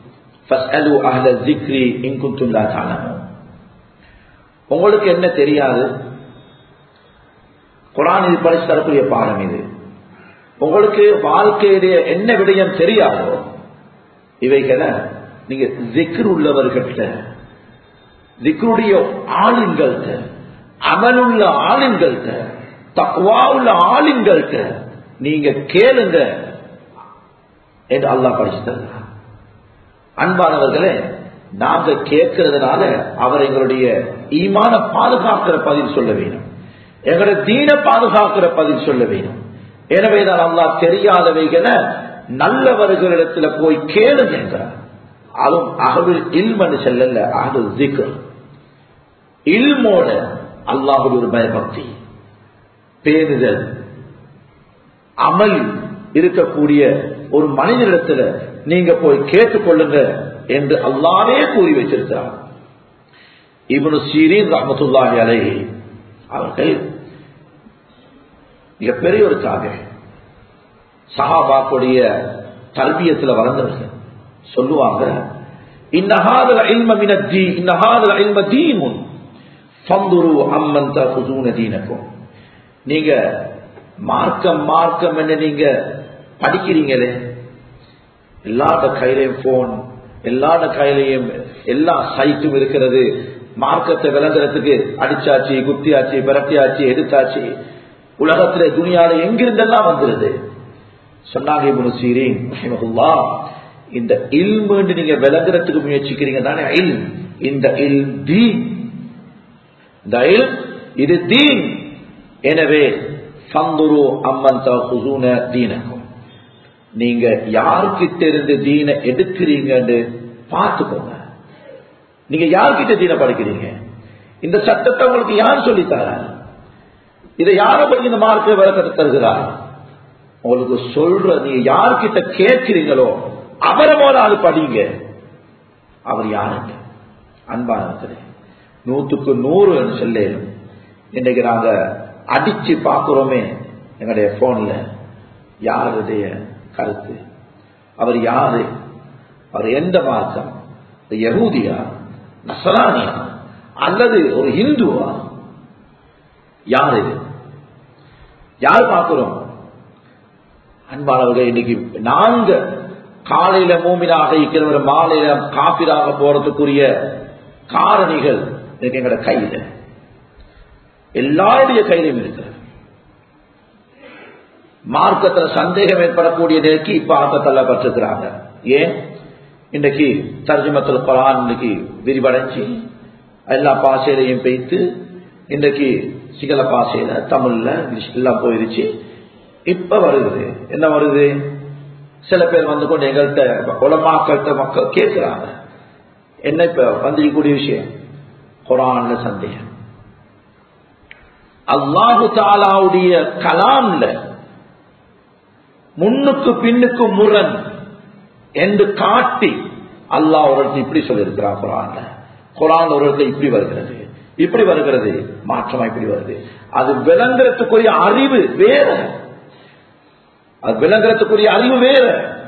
உங்களுக்கு என்ன தெரியாது குரான் இது படிச்சு தரக்கூடிய பாடம் இது உங்களுக்கு வாழ்க்கையுடைய என்ன விடயம் தெரியாதோ இவைகளை நீங்க திக்ர் உள்ளவர்கள்ட்ட திக்ருடைய ஆளுங்கள்ட்ட அமலுள்ள ஆளுங்கள்ட்ட தக்குவா உள்ள ஆளுங்கள்ட்ட நீங்க கேளுங்க என்று அல்லாஹ் படிச்சு தருகிறார் அன்பானவர்களே நாங்க கேட்கறதுனால அவர் எங்களுடைய ஈமான பாதுகாக்கிற பதில் சொல்ல வேணும் எங்களுடைய தீன பாதுகாக்கிற பதில் சொல்ல வேணும் எனவேதான் அல்லாஹ் தெரியாதவைகளை நல்லவர்களிடத்துல போய் கேளுங்க என்கிறார் அதுவும் அகவில் இல்மனு செல்லல அது திகர் இல்மோட அல்லாஹுடைய ஒரு பயபக்தி பேணுதல் அமல் இருக்கக்கூடிய ஒரு மனிதனிடத்துல நீங்க போய் கேட்டுக்கொள்ளுங்க என்று அல்லாவே கூறி வச்சிருக்கிறார் இவனு சீரீன் ரஹமத்துல்லாஹி அலைஹி அவர்கள் மிகப்பெரிய ஒரு காக சஹாபாக்குடைய தர்பியத்தில் வளர்ந்தவர்கள் சொல்லுவாங்க இன்னஹாதல் இல்ம மின தீ இன்னஹாதல் இல்ம தீமுன் ஃபந்துரு அம்மன் தகுதூன தீனக்கும் நீங்க மார்க்கம் மார்க்கம் என்ன நீங்க படிக்கிறீங்களே எல்லாட கையிலையும் போன் எல்லாட கையிலையும் எல்லா சைட்டும் இருக்கிறது மார்க்கத்தை விளங்குறதுக்கு அடிச்சாச்சு குத்தியாச்சு பிரட்டியாச்சு எடுத்தாச்சு உலகத்துல துணியால எங்கிருந்தெல்லாம் வந்துருது சொன்னாங்க இப்னு சீரீன் ரஹிமஹுல்லா இந்த இல்முன்னு நீங்க விளங்குறதுக்கு முயற்சிக்கிறீங்க தானே இல் இந்த இல் தீன் இந்த இல் இது தீன் எனவே சந்துரு அம்மன் தகுசூன தீனக்கும் நீங்க யார்கிட்ட இருந்து தீன எடுக்கிறீங்கன்னு பார்த்துக்கோங்க நீங்க யார்கிட்ட தீன படிக்கிறீங்க இந்த சட்டத்தை உங்களுக்கு யார் சொல்லித்தார இதை யார பற்றி இந்த மார்க்க விளக்கத்தை தருகிறார் உங்களுக்கு சொல்ற நீங்க யார்கிட்ட கேட்கிறீங்களோ அவரை முதலாவது படிங்க அவர் யாருங்க அன்பானது நூத்துக்கு நூறு சொல்லும் இன்னைக்கு நாங்க அடிச்சு பார்க்கிறோமே எங்களுடைய போன்ல யாருடைய கருத்து அவர் யாரு அவர் எந்த மார்க்கம் யகூதியா நசரானியா அல்லது ஒரு ஹிந்துவா யார் இது யார் பார்க்கிறோம் அன்பானவர்கள் இன்னைக்கு நாங்க காலையில மூமினாக இருக்கிறவர் மாலையில காப்பிராக போறதுக்குரிய காரணிகள் இன்னைக்கு எங்களோட கையில எல்லாருடைய கையிலும் இருக்கிறது மார்க்கத்துல சந்தேகம் ஏற்படக்கூடிய நிலைக்கு இப்ப ஆக்கத்தள்ளப்பட்டிருக்கிறாங்க ஏன் இன்றைக்கு தர்ஜமத்தில் குரான் இன்னைக்கு விரிவடைஞ்சு எல்லா பாசையிலையும் பெய்த்து இன்றைக்கு சிங்கள பாசையில தமிழ்ல எல்லாம் போயிருச்சு இப்ப வருது என்ன வருது சில பேர் வந்து கொண்டு எங்கள்கிட்ட உலமாக்கள்கிட்ட மக்கள் கேட்கிறாங்க என்ன இப்ப வந்திருக்கக்கூடிய விஷயம் குரான்ல சந்தேகம் அல்லாஹு தாலாவுடைய கலாம்ல முன்னுக்கு பின்னுக்கு முரண் என்று காட்டி அல்லாஹ் ஒரு இப்படி சொல்லியிருக்கிறான் குரான்ல குரான் ஒரு இப்படி வருகிறது இப்படி வருகிறது மாற்றமா இப்படி வருது அது விளங்குறதுக்குரிய அறிவு வேற அது விளங்குறதுக்குரிய அறிவு வேற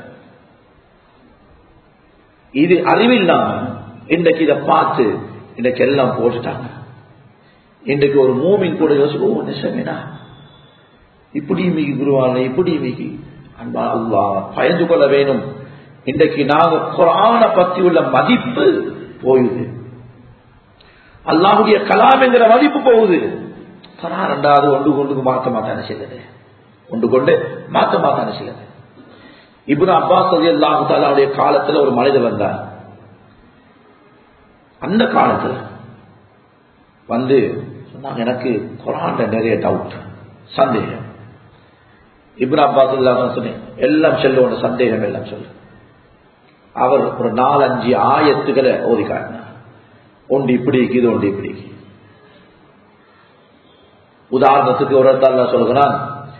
இது அறிவில்லாம இன்றைக்கு இதை பார்த்து இன்றைக்கு எல்லாம் போட்டுட்டாங்க இன்றைக்கு ஒரு மூமின் கூட யோசிச்சு ஓ நிசமேனா இப்படி மிகி குருவான இப்படி மிகி அன்பா அல்லா பயந்து கொள்ள வேணும் இன்றைக்கு நாங்க குரான பத்தி உள்ள மதிப்பு போயுது அல்லாஹுடைய கலாம் என்கிற மதிப்பு போகுது குரான் ரெண்டாவது ஒன்று கொண்டுக்கு மாற்ற மாட்டான செய்தது ஒன்று கொண்டு மாற்ற மாட்டான செய்தது இப்னு அப்பாஸ் அலி அல்லாஹாலுடைய காலத்துல ஒரு மனிதர் வந்தார் அந்த காலத்துல வந்து சொன்னாங்க எனக்கு குரான் நிறைய டவுட் சந்தேகம் இப்னு அப்பாஸ் இல்லாம சொன்னேன் எல்லாம் செல்ல சந்தேகம் எல்லாம் சொல்லு அவர் ஒரு நாலஞ்சு ஆயத்துக்களை ஓதி காட்டினார் ஒன்று இப்படி இது ஒன்று இப்படி உதாரணத்துக்கு ஒரு இடத்துல சொல்கிறான்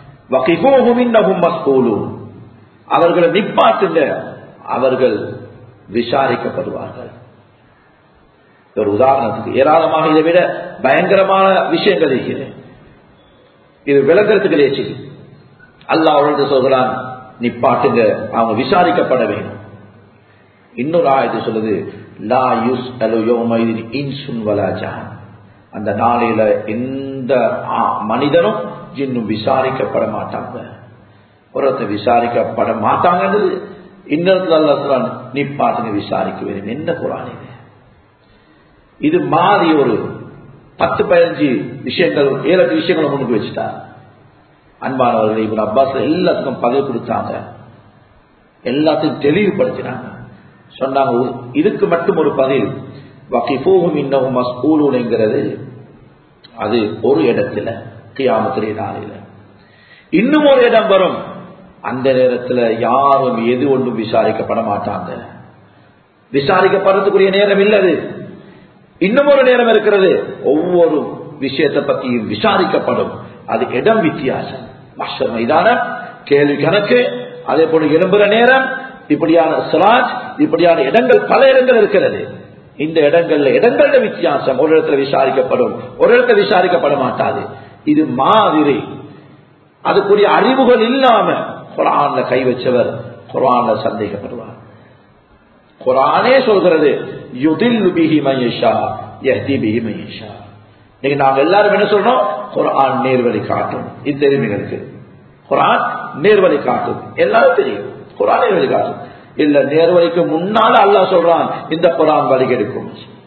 அவர்களை நிப்பாட்டுங்க அவர்கள் விசாரிக்கப்படுவார்கள் ஒரு உதாரணத்துக்கு ஏராளமாக இதை விட பயங்கரமான விஷயங்கள் இருக்கிறது இது விளக்கறதுக்கு லேச்சு அல்லாஹ் அவர்களுக்கு சொல்கிறான் நிப்பாட்டுங்க அவங்க விசாரிக்கப்பட வேண்டும் இன்னொரு ஆயத்து சொல்லுது லா யூஸ் இன்சுன் வலாஜான் அந்த நாளையில எந்த மனிதனும் இன்னும் விசாரிக்கப்பட மாட்டாங்க ஒருத்த விசாரிக்கப்பட மாட்டாங்கன்றது இன்னொருத்துல அல்ல சொல்றான் நிப்பாட்டுங்க விசாரிக்க வேண்டும் என்ன குரான் இது இது மாறி ஒரு பத்து பதினஞ்சு விஷயங்கள் ஏழு எட்டு விஷயங்களை முன்னுக்கு வச்சுட்டார் அன்பானவர்கள் இவர் அப்பாஸ் எல்லாத்துக்கும் பதிவு கொடுத்தாங்க எல்லாத்தையும் தெளிவுபடுத்தினாங்க சொன்னாங்க இதுக்கு மட்டும் ஒரு பதில் வகிஃபூகும் இன்னும் மஸ்கூலுங்கிறது அது ஒரு இடத்துல கியாமத்திலே நாளையில இன்னும் ஒரு இடம் வரும் அந்த நேரத்தில் யாரும் எது ஒன்றும் விசாரிக்கப்பட மாட்டாங்க விசாரிக்கப்படுறதுக்குரிய நேரம் இல்லது இன்னும் ஒரு நேரம் இருக்கிறது ஒவ்வொரு விஷயத்தை பற்றியும் விசாரிக்கப்படும் அது இடம் வித்தியாசம் மஷர் மைதானம் கேள்வி கணக்கு அதே போல எழும்புற நேரம் இப்படியான சிராஜ் இப்படியான இடங்கள் பல இடங்கள் இருக்கிறது இந்த இடங்கள்ல இடங்கள்ல வித்தியாசம் ஒரு இடத்துல விசாரிக்கப்படும் ஒரு இடத்துல விசாரிக்கப்பட மாட்டாது இது மாதிரி அதுக்குரிய அறிவுகள் இல்லாம குரான்ல கை வச்சவர் குரான்ல சந்தேகப்படுவார் குரானே சொல்கிறது யுதில் பிஹி மையஷா எஹ்தி பிஹி மையஷா இன்னைக்கு நாங்க எல்லாரும் என்ன சொல்றோம் குரான் நேர்வழி காட்டும் இது தெரியும் எங்களுக்கு குரான் நேர்வழி காட்டும் எல்லாரும் தெரியும் குரான் நேர்வழி காட்டும் இல்ல நேர்வழிக்கு முன்னால அல்லாஹ் சொல்றான் இந்த குரான் வழிகெடுக்கும்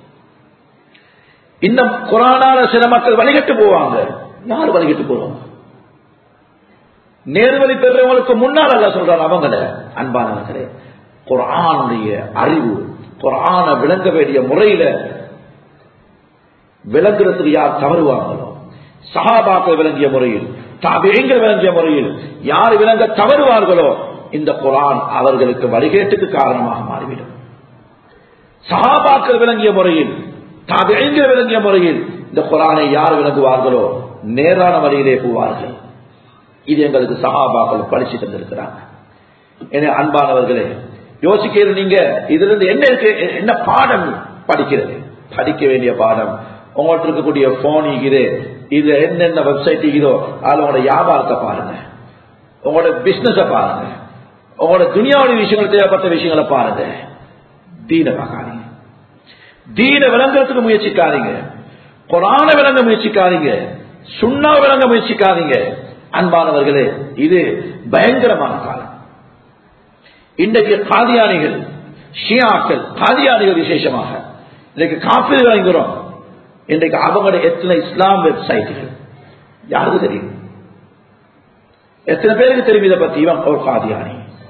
இந்த குரானால சில மக்கள் வழிகட்டு போவாங்க யார் வழிகட்டு போவாங்க நேர்வழி பெற்றவங்களுக்கு முன்னால் அல்ல சொல்றான் அவங்கள அன்பானவர்களே குரானுடைய அறிவு குரான விளங்க வேண்டிய முறையில விளங்குறதுக்கு யார் தவறுவாங்களோ சஹாபாக்கள் விளங்கிய முறையில் தாபியங்கள் விளங்கிய முறையில் யார் விளங்க தவறுவார்களோ இந்த குரான் அவர்களுக்கு வழிகேட்டுக்கு காரணமாக மாறிவிடும் சஹாபாக்கள் விளங்கிய முறையில் தாபியங்கள் விளங்கிய முறையில் இந்த குரானை யார் விளங்குவார்களோ நேரான வழியிலே போவார்கள் இது எங்களுக்கு சஹாபாக்கள் படிச்சு தந்திருக்கிறாங்க என அன்பானவர்களே யோசிக்கிறது நீங்க இதுல இருந்து என்ன இருக்கு என்ன பாடம் படிக்கிறது படிக்க வேண்டிய பாடம் உங்கள்ட்ட இருக்கக்கூடிய போன் இருக்குது இது என்னென்ன வெப்சைட் இருக்குதோ அதுல உங்களோட வியாபாரத்தை பாருங்க உங்களோட பிசினஸ பாருங்க உங்களோட துணியாவுடைய விஷயங்கள் தேவைப்பட்ட விஷயங்களை பாருங்க தீன பார்க்காதீங்க தீன விளங்குறதுக்கு முயற்சிக்காதீங்க குரான விளங்க முயற்சிக்காதீங்க சுண்ணா விளங்க முயற்சிக்காதீங்க அன்பானவர்களே இது பயங்கரமான காலம் இன்றைக்கு காதியானிகள் ஷியாக்கள் காதியானிகள் விசேஷமாக இன்றைக்கு காப்பீடு வழங்குகிறோம் இன்றைக்கு அவங்களோட எத்தனை இஸ்லாம் வெப்சைட்டுகள் யாருக்கு தெரியும் எத்தனை பேருக்கு தெரியும் இதை பத்தி இவன் ஒரு காதியானி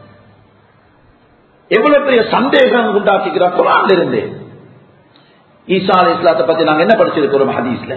எவ்வளவு பெரிய சந்தேகம் உண்டாக்கிக்கிறான் குரான்ல இருந்து ஈசா அலி இஸ்லாத்தை பத்தி நாங்க என்ன படிச்சிருக்கிறோம் ஹதீஸ்ல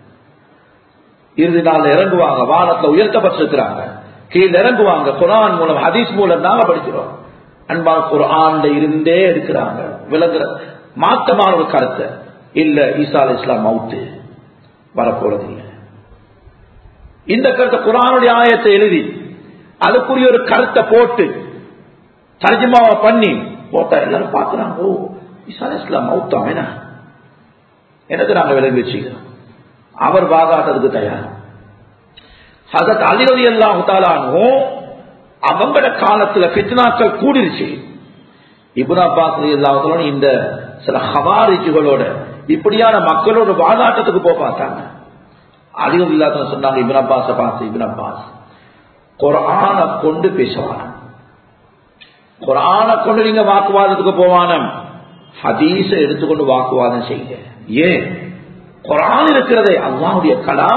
இறுதி நாள் இறங்குவாங்க வானத்துல உயர்த்தப்பட்டிருக்கிறாங்க கீழே இறங்குவாங்க குரான் மூலம் ஹதீஸ் மூலம் நாங்க படிக்கிறோம் அன்பா குரான்ல இருந்தே இருக்கிறாங்க விளங்குற மாற்றமான ஒரு கருத்தை இல்ல ஈசா அலி இஸ்லாம் மவுத்து வரப்போறது இல்லை இந்த கருத்தை குரானுடைய ஆயத்தை எழுதி அதுக்குரிய ஒரு கருத்தை போட்டு தர்ஜமாவை பண்ணி போட்டா எல்லாரும் பார்க்கிறாங்க ஓ ஈசா அலி இஸ்லாம் மவுத்தாம் என்ன எனக்கு நாங்க விளங்கி வச்சுக்கிறோம் அவர் வாதாட்டத்துக்கு தயார் ஹசத் அலிரதி எல்லாம் தாலானும் அவங்களோட காலத்துல பித்னாக்கள் கூடிருச்சு இபுன் அப்பாஸ் இல்லாதவங்களும் இந்த சில ஹவாரிஜுகளோட இப்படியான மக்களோட வாதாட்டத்துக்கு போக பார்த்தாங்க அதிகம் இல்லாத சொன்னாங்க இபின் அப்பாஸ பார்த்து இபின் அப்பாஸ் குரான கொண்டு பேசுவான குரான கொண்டு நீங்க வாக்குவாதத்துக்கு போவான ஹதீஸ எடுத்துக்கொண்டு வாக்குவாதம் செய்யுங்க ஏன் குரான் இருக்கிறதே அல்லாவுடைய கலாம்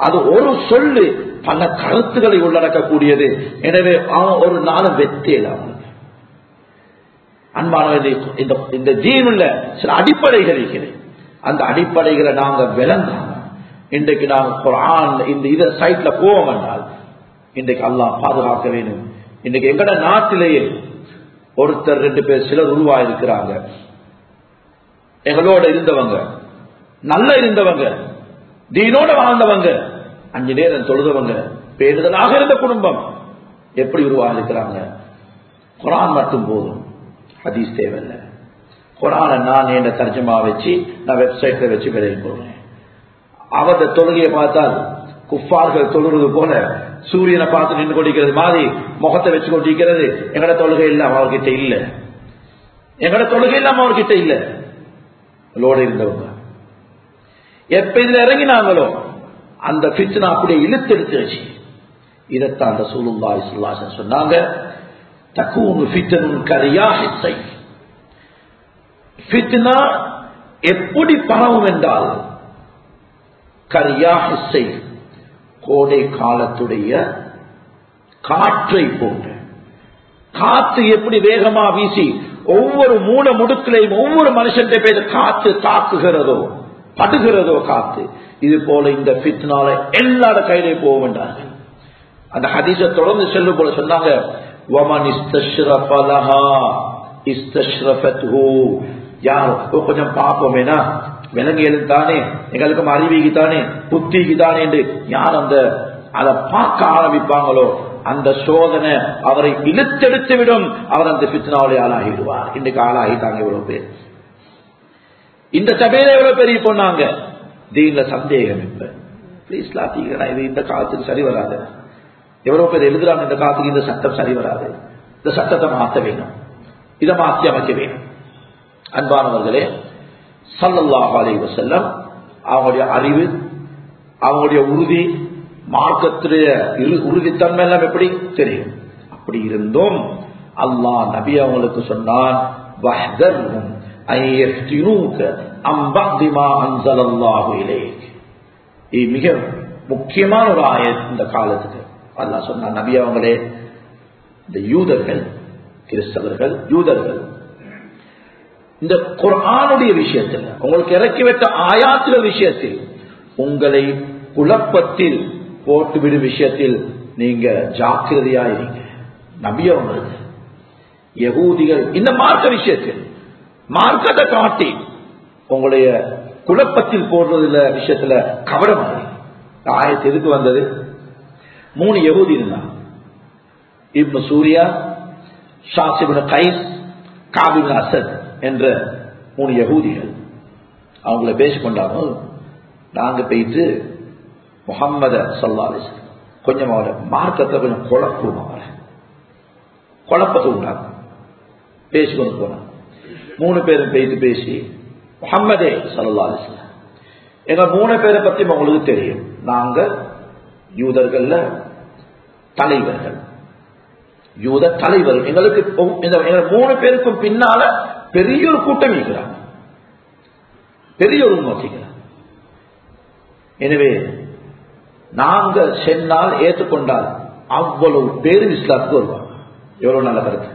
அது ஒரு சொல்லு பல கருத்துக்களை உள்ளடக்கக்கூடியது எனவே அவன் ஒரு நாளும் வெத்தேல அவனுக்கு அன்பானவர்களே, இந்த இந்த ஜீவன்ல சில அடிப்படைகள் இருக்கிறது அந்த அடிப்படைகளை நாங்க விளங்காம இன்றைக்கு நாங்க குர்ஆன் இந்த இத சைட்ல போவோம் என்றால் இன்றைக்கு அல்லாஹ் பாதுகாக்க வேண்டும் இன்றைக்கு எங்கட நாட்டிலேயே ஒருத்தர் ரெண்டு பேர் சிலர் உருவாயிருக்கிறாங்க எங்களோட இருந்தவங்க நல்ல இருந்தவங்க தீனோட வாழ்ந்தவங்க அஞ்சு நேரம் தொழுதவங்க பேருதலாக இருந்த குடும்பம் எப்படி உருவாகிருக்கிறாங்க குரான் மட்டும் போதும் ஹதீஸ் தேவையில்லை குரானை நான் என்ன தர்ஜமா வச்சு நான் வெப்சைட்ல வச்சு விலையை போடுறேன் அவரது தொழுகையை பார்த்தால் குஃபார்கள் தொழுறது போல சூரியனை பார்த்து நின்று கொண்டிருக்கிறது மாதிரி முகத்தை வச்சு கொண்டிருக்கிறது எங்கட தொழுகை இல்லாம அவர்கிட்ட இல்ல எங்கட தொழுகை இல்லாம அவர்கிட்ட இல்ல லோட இருந்தவங்க எப்ப இதுல இறங்கினாங்களோ அந்த பித்னா அப்படியே இழுத்தெடுத்துருச்சு இதைத்தான் அந்த சூலுல்லாய் சுல்லாசன் சொன்னாங்க தக்கூனு ஃபித்தனும் கரியாக செய் ஃபித்னா எப்படி பரவும் என்றால் கரியாக செய் கோடை காலத்துடைய காற்றை போன்ற காத்து எப்படி வேகமா வீசி ஒவ்வொரு மூட முடுக்களையும் ஒவ்வொரு மனுஷன் பேர் காத்து தாக்குகிறதோ படுகிறதோ காத்து இது போல இந்த பித்னால எல்லார கையிலே போக வேண்டார்கள் அந்த ஹதீஸ தொடர்ந்து செல்லும் போல சொன்னாங்க வமன் இஸ்தஷ்ரஃப லஹா இஸ்தஷ்ரஃபத்ஹு யார் கொஞ்சம் பார்ப்போமேனா விலங்கியலுக்கு தானே எங்களுக்கும் அறிவிக்கு தானே புத்திக்கு தானே என்று யார் அந்த அதை பார்க்க ஆரம்பிப்பாங்களோ அந்த சோதனை அவரை இழுத்தெடுத்து விடும் அவர் அந்த பித்னாவிலே ஆளாகிடுவார் இன்னைக்கு ஆளாகிட்டாங்க இவ்வளவு பேர் இந்த சபையில எவ்வளவு பெரிய பொண்ணாங்க தீன்ல சந்தேகம் இப்ப ப்ளீஸ் லாத்தீங்கன்னா இது இந்த காலத்துக்கு சரி வராது எவ்வளவு பேர் எழுதுறாங்க இந்த காலத்துக்கு இந்த சட்டம் சரி வராது இந்த சட்டத்தை மாற்ற வேணும் இதை மாற்றி அமைக்க வேணும் அன்பானவர்களே சல்லல்லாஹ் அலை வசல்லம் அவங்களுடைய அறிவு அவங்களுடைய உறுதி மார்க்கத்துடைய உறுதித்தன்மை எல்லாம் எப்படி தெரியும் அப்படி இருந்தும் அல்லாஹ் நபி அவங்களுக்கு சொன்னான் வஹ்தர்ஹும் அன் யஃப்தினூக அம் பஅதி மா அன்ஸலல்லாஹு இலைக் இது மிக முக்கியமான ஒரு ஆயத் இந்த காலத்துக்கு அல்லாஹ் சொன்னான் நபி அவங்களே இந்த யூதர்கள் கிறிஸ்தவர்கள் யூதர்கள் இந்த குர்ஆனுடைய விஷயத்தில் உங்களுக்கு இறக்கி வைத்த ஆயாத்துகள் விஷயத்தில் உங்களை குழப்பத்தில் போட்டுவிடும் விஷயத்தில் நீங்க ஜாக்கிரதையா இருங்க நபியவங்களுக்கு யகூதிகள் இந்த மார்க்க விஷயத்தில் மார்க்கத்தை காட்டி உங்களுடைய குழப்பத்தில் போடுறதுல விஷயத்துல கவனம் ஆயத்து எதுக்கு வந்தது மூணு யகூதி இருந்தாங்க இப்னு சூர்யா ஷாசிபின் கைஸ் காபிபின் அசத் என்ற மூணு யகூதிகள் அவங்கள பேசிக்கொண்டாங்க நாங்க போயிட்டு முகம்மத சொல்லாலிஸ் கொஞ்சம் அவரை மார்க்கத்தை கொஞ்சம் குழப்பும் அவரை குழப்பத்தை உண்டாங்க பேசிக்கொண்டு போனாங்க மூணு பேரும் போயிட்டு பேசி முகம்மதே சல்லாலிஸ் எங்க மூணு பேரை பத்தி உங்களுக்கு தெரியும் நாங்க யூதர்கள்ல தலைவர்கள் யூத தலைவர்கள் எங்களுக்கு இந்த மூணு பேருக்கும் பின்னால பெரிய ஒரு கூட்டம் இருக்கிறாங்க பெரிய ஒரு நோக்கிக்கிறாங்க எனவே நாங்க சென்னால் ஏற்றுக்கொண்டால் அவ்வளவு பேர் இஸ்லாத்துக்கு வருவாங்க எவ்வளவு நல்ல கருத்து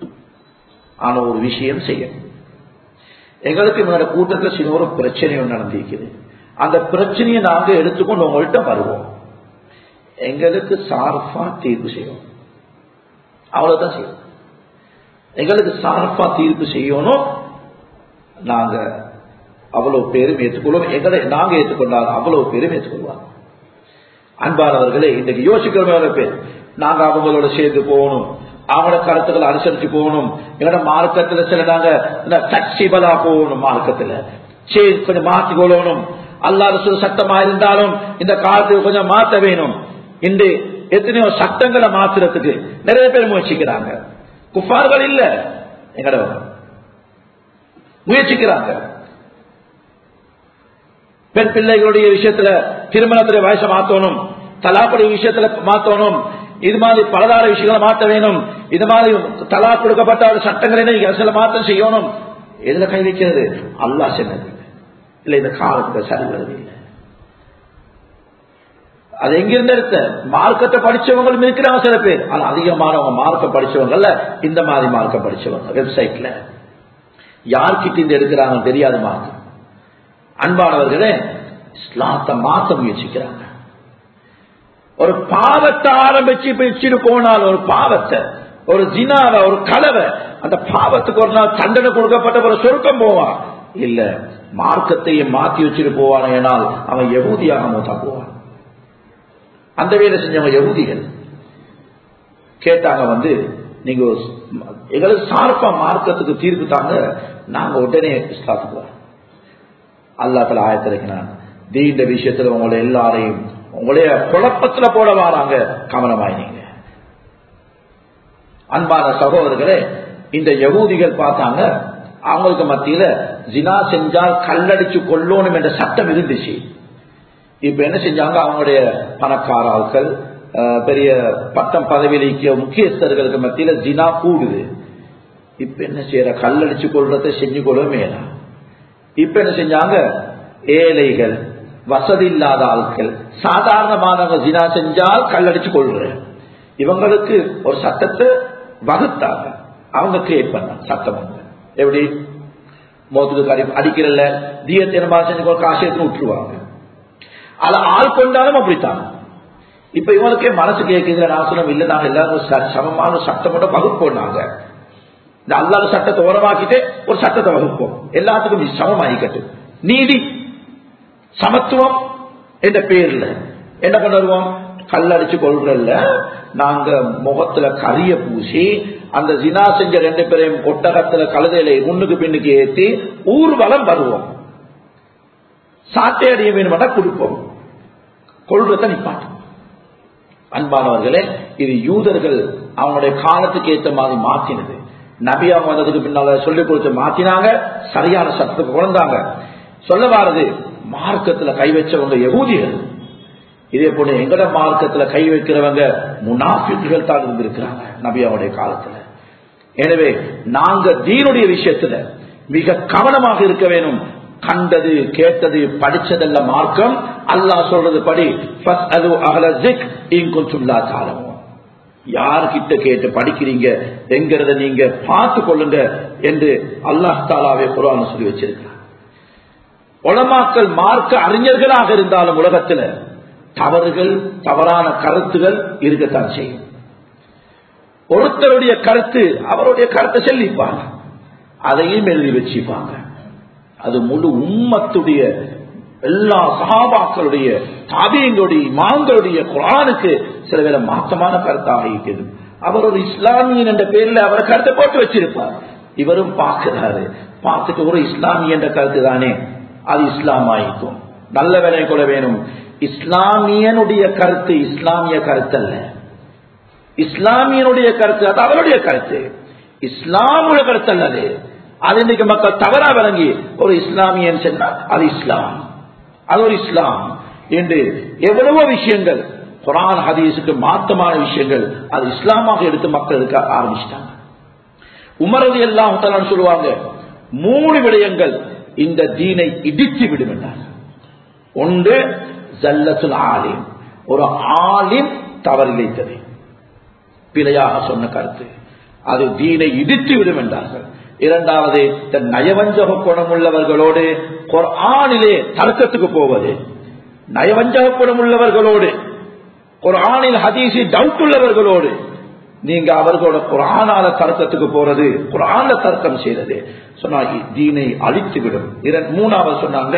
ஆனா ஒரு விஷயம் செய்ய எங்களுக்கு இந்த கூட்டத்தில் சின்ன ஒரு பிரச்சனை ஒன்று நடந்திருக்குது அந்த பிரச்சனையை நாங்க எடுத்துக்கொண்டு உங்கள்கிட்ட வருவோம் எங்களுக்கு சார்பா தீர்ப்பு செய்வோம் அவ்வளவுதான் செய்வோம் எங்களுக்கு சார்பா தீர்ப்பு செய்யணும் நாங்க அவ்வளவு பேரும் ஏற்றுக்கொள்வோம் எங்களை நாங்க ஏற்றுக்கொண்டால் அவ்வளவு பேரும் ஏற்றுக்கொள்வாங்க அன்பானவர்களே இன்றைக்கு யோசிக்கிற பேர் நாங்க அவங்களோட சேர்ந்து போகணும் அவங்களோட கருத்துக்களை அனுசரிச்சு போகணும் எங்களோட மார்க்கத்துல சில நாங்க பிளெக்சிபிளா போகணும் மார்க்கத்துல சரி கொஞ்சம் மாற்றி கொள்ளணும் அல்லாத சட்டமா இருந்தாலும் இந்த காலத்துக்கு கொஞ்சம் மாற்ற வேணும் இன்று எத்தனையோ சட்டங்களை மாத்துறதுக்கு நிறைய பேர் முயற்சிக்கிறாங்க குஃபார்கள் இல்ல எங்கட முயற்சிக்கிறாங்க பெண் பிள்ளைகளுடைய விஷயத்துல திருமணத்துடைய வயசை மாத்தணும் தலாக்குடைய விஷயத்துல மாத்தணும் இது மாதிரி பலதார விஷயங்களை மாற்ற வேணும் இது மாதிரி தலா கொடுக்கப்பட்ட ஒரு சட்டங்களை சில மாற்றம் செய்யணும் எதுல கை வைக்கிறது அல்லா சொன்னது இல்ல இந்த காலத்துல சரி வருது இல்லை அது எங்கிருந்து எடுத்த மார்க்கத்தை படிச்சவங்களும் இருக்கிறாங்க சில பேர் ஆனா அதிகமானவங்க மார்க்க படிச்சவங்கல்ல இந்த மாதிரி மார்க்க படிச்சவங்க வெப்சைட்ல யார்கிட்ட இருந்து எடுக்கிறாங்க தெரியாது மார்க்கம் அன்பானவர்களே இஸ்லாத்தை மாத்த முயற்சிக்கிறாங்க ஒரு பாவத்தை ஆரம்பிச்சு பிடிச்சிட்டு போனால் ஒரு பாவத்தை ஒரு ஜினாவை ஒரு கலவை அந்த பாவத்துக்கு ஒரு நாள் தண்டனை கொடுக்கப்பட்ட ஒரு சொருக்கம் போவான் இல்ல மார்க்கத்தையே மாத்தி வச்சுட்டு போவான் ஏனால் அவன் எகூதியாக மூத்தா போவான் அந்த வேலை செஞ்சவங்க எகூதிகள் கேட்டாங்க வந்து நீங்க எங்களுக்கு சார்பா மார்க்கத்துக்கு தீர்ப்பு தாங்க நாங்க உடனே இஸ்லாத்துக்கு வரோம் அல்லாத்துல ஆயத்திருக்கிறான் தீண்ட விஷயத்துல உங்களை எல்லாரையும் உங்களைய குழப்பத்துல போட வராங்க கவனமாயினீங்க அன்பான சகோதரர்களே இந்த யகூதிகள் பார்த்தாங்க அவங்களுக்கு மத்தியில ஜினா செஞ்சால் கல்லடிச்சு கொல்லணும் என்ற சட்டம் இருந்துச்சு இப்ப என்ன செஞ்சாங்க அவங்களுடைய பணக்கார ஆட்கள் பெரிய பட்டம் பதவியிலிக்க முக்கியஸ்தர்களுக்கு மத்தியில ஜினா கூடுது இப்ப என்ன செய்யற கல்லடிச்சு கொள்றத செஞ்சு கொள்ளவே இப்ப என்ன செஞ்சாங்க ஏழைகள் வசதி இல்லாத ஆட்கள் சாதாரணமானவங்க ஜினா செஞ்சால் கல்லடிச்சு கொள்ற இவங்களுக்கு ஒரு சட்டத்தை வகுத்தாங்க அவங்க கிரியேட் பண்ண சட்டம் எப்படி மோத்துக்கு கறி அடிக்கிறல்ல தீயத்தினமா செஞ்சு காசு எடுத்து விட்டுருவாங்க அது ஆள் கொண்டாலும் அப்படித்தான் இப்ப இவனுக்கே மனசு கேட்குது நான் சொன்ன இல்ல நாங்க எல்லாரும் சமமான சட்டம் மட்டும் வகுப்போம் நாங்க இந்த அல்லாத சட்டத்தை ஓரமாக்கிட்டு ஒரு சட்டத்தை வகுப்போம் எல்லாத்துக்கும் சமமாகிக்கட்டும் நீதி சமத்துவம் என்ற பேர்ல என்ன பண்ணுவோம் கல்லடிச்சு கொள்றல்ல நாங்க முகத்துல கரிய பூசி அந்த ஜினா செஞ்ச ரெண்டு பேரையும் ஒட்டகத்துல கழுதையில முன்னுக்கு பின்னுக்கு ஏற்றி ஊர்வலம் வருவோம் சாட்டை அடிய வேணுமெண்டா கொடுப்போம் கொள்றத நிப்பாட்டும் அன்பானவர்களே இது யூதர்கள் அவங்களுடைய காலத்துக்கு ஏற்ற மாதிரி மாத்தினது நபியா வந்ததுக்கு பின்னால சொல்லிக் கொடுத்து மாத்தினாங்க சரியான சட்டத்துக்கு குழந்தாங்க சொல்ல வாரது மார்க்கத்துல கை வச்சவங்க யகூதிகள் இதே போல எங்கட மார்க்கத்துல கை வைக்கிறவங்க முனாஃபிக்குகள் தான் இருந்திருக்கிறாங்க நபியாவுடைய காலத்துல எனவே நாங்க தீனுடைய விஷயத்துல மிக கவனமாக இருக்க வேணும் கண்டது கேட்டது படிச்சதல்ல மார்க்கம் அல்லாஹ் சொல்றது படி யார்கிட்ட கேட்டு படிக்கிறீங்க என்கிறத நீங்க பார்த்து கொள்ளுங்க என்று அல்லாஹ் தாலாவே குரான் சொல்லி வச்சிருக்கிறார் உலமாக்கள் மார்க்க அறிஞர்களாக இருந்தாலும் உலகத்துல தவறுகள் தவறான கருத்துகள் இருக்கத்தான் செய்யும் ஒருத்தருடைய கருத்து அவருடைய கருத்தை செல்லிப்பாங்க அதையும் எழுதி வச்சுப்பாங்க அது முழு உம்மத்துடைய எல்லா சகாபாக்களுடைய தாபியங்களுடைய மாங்களுடைய குரானுக்கு சில பேர மாற்றமான கருத்தாக இருக்கிறது அவர் ஒரு இஸ்லாமியன் என்ற பேர்ல அவரை கருத்தை போட்டு வச்சிருப்பார் இவரும் பார்க்கிறாரு பார்த்துட்டு ஒரு இஸ்லாமிய என்ற கருத்து தானே அது இஸ்லாம் ஆயிக்கும் நல்ல வேலை கொள்ள வேணும் இஸ்லாமியனுடைய கருத்து இஸ்லாமிய கருத்து அல்ல இஸ்லாமியனுடைய கருத்து அது அவருடைய கருத்து இஸ்லாமுடைய கருத்து அல்லது அது இன்னைக்கு மக்கள் தவறா விளங்கி ஒரு இஸ்லாமியன் சொன்னால் அது இஸ்லாம் அது ஒரு இஸ்லாம் என்று எவ்வளவோ விஷயங்கள் குரான் ஹதீஸுக்கு மாற்றமான விஷயங்கள் அது இஸ்லாமாக எடுத்து மக்கள் எடுக்க ஆரம்பிச்சிட்டாங்க உமரது எல்லாம் சொல்லுவாங்க மூணு விடயங்கள் இந்த தீனை இடித்து விடும் என்றார் ஒன்று ஜல்லத்துல் ஆலிம் ஒரு ஆலிம் தவறிழைத்தது பிழையாக சொன்ன கருத்து அது தீனை இடித்து விடும் என்றார்கள் இரண்டாவது தன் நயவஞ்சக குணம் உள்ளவர்களோடு குரானிலே தர்க்கத்துக்கு போவது நயவஞ்சக குணம் உள்ளவர்களோடு குரானில் ஹதீசி டவுட் உள்ளவர்களோடு நீங்க அவர்களோட குரானால தர்க்கத்துக்கு போறது குரான தர்க்கம் செய்யறது சொன்னா தீனை அழித்து விடும் மூணாவது சொன்னாங்க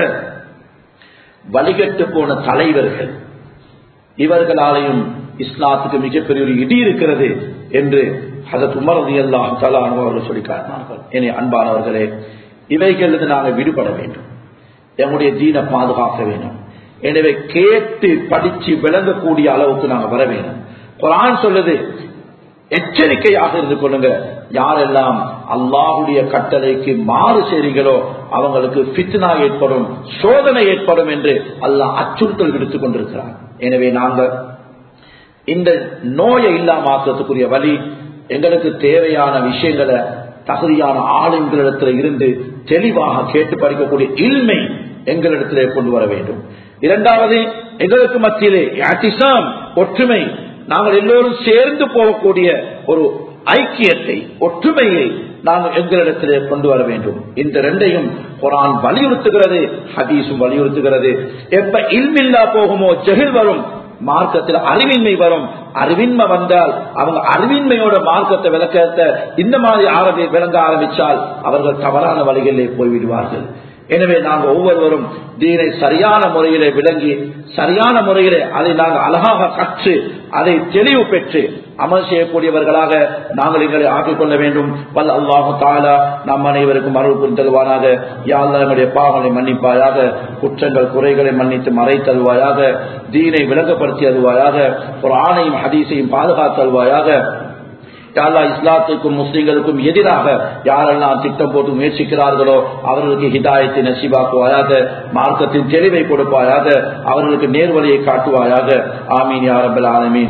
வழிகட்டு போன தலைவர்கள் இவர்களாலையும் இஸ்லாத்துக்கு மிகப்பெரிய ஒரு இடி இருக்கிறது என்று அதற்கு உமரது எல்லாம் தலானவர்கள் சொல்லி காட்டினார்கள் என அன்பானவர்களே இவைகளிலிருந்து நாங்கள் விடுபட வேண்டும் எம்முடைய தீனை பாதுகாக்க வேண்டும் எனவே கேட்டு படிச்சு விளங்கக்கூடிய அளவுக்கு நாங்கள் வர வேண்டும் குரான் சொல்லுது எச்சரிக்கையாக இருந்து கொள்ளுங்க யாரெல்லாம் அல்லாஹுடைய கட்டளைக்கு மாறு செய்றீங்களோ அவங்களுக்கு பித்னா ஏற்படும் சோதனை ஏற்படும் என்று அல்லாஹ் அச்சுறுத்தல் விடுத்துக் கொண்டிருக்கிறார் எனவே நாங்கள் இந்த நோயை இல்லாமக்கிறதுக்குரிய வழி எங்களுக்கு தேவையான விஷயங்களை தகுதியான ஆளுங்களிடத்தில் இருந்து தெளிவாக கேட்டு படிக்கக்கூடிய இல்மை எங்களிடத்திலே கொண்டு வர வேண்டும் இரண்டாவது எங்களுக்கு மத்தியிலே அத்திசாம் ஒற்றுமை நாங்கள் எல்லோரும் சேர்ந்து போகக்கூடிய ஒரு ஐக்கியத்தை ஒற்றுமையை நாங்கள் எங்களிடத்திலே கொண்டு வர வேண்டும் இந்த ரெண்டையும் குரான் வலியுறுத்துகிறது ஹதீஸும் வலியுறுத்துகிறது எப்ப இல்மில்லா போகுமோ ஜெகில் வரும் மார்க்கத்தில் அறிவின்மை வரும் அறிவின்மை வந்தால் அவங்க அறிவின்மையோட மார்க்கத்தை விளக்கத்தை இந்த மாதிரி ஆரம்பி விளங்க ஆரம்பித்தால் அவர்கள் தவறான வழிகளிலே போய்விடுவார்கள் எனவே நாங்கள் ஒவ்வொருவரும் தீனை சரியான முறையிலே விளங்கி சரியான முறையிலே அதை நாங்கள் அழகாக கற்று அதை தெளிவு பெற்று அமல் செய்யக்கூடியவர்களாக நாங்கள் எங்களை ஆக்கிக் கொள்ள வேண்டும் வல்ல அல்லாஹு தாலா நம் அனைவருக்கும் அருள் புரிந்தல்வானாக யாழ்லா நம்முடைய பாவங்களை மன்னிப்பாயாக குற்றங்கள் குறைகளை மன்னித்து மறைத்தல்வாயாக தீனை விளங்கப்படுத்தி அல்வாயாக ஒரு ஆணையும் ஹதீஸையும் பாதுகாத்தல்வாயாக யாரா இஸ்லாத்துக்கும் முஸ்லிம்களுக்கும் எதிராக யாரெல்லாம் திட்டம் போட்டு முயற்சிக்கிறார்களோ அவர்களுக்கு ஹிதாயத்தை நசிபாக்குவாயாக மார்க்கத்தின் தெளிவை கொடுப்பாயாக அவர்களுக்கு நேர்வழியை காட்டுவாயாக ஆமீன் யாரபல் ஆலமீன்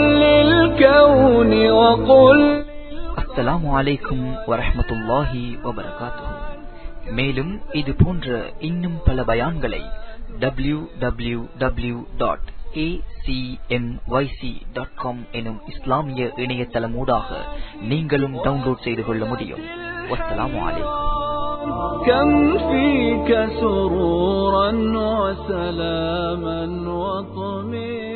அஸ்ஸலாமு அலைக்கும் வரஹமத்துல்லாஹி வபரகாத்துஹு மேலும் இது போன்ற இன்னும் பல பயான்களை W W W dot acmyc.com எனும் இஸ்லாமிய இணையதளமூடாக நீங்களும் டவுன்லோட் செய்து கொள்ள முடியும் வஸ்ஸலாமு அலைக்கும் كم فيك سرورا وسلاما وطمئنا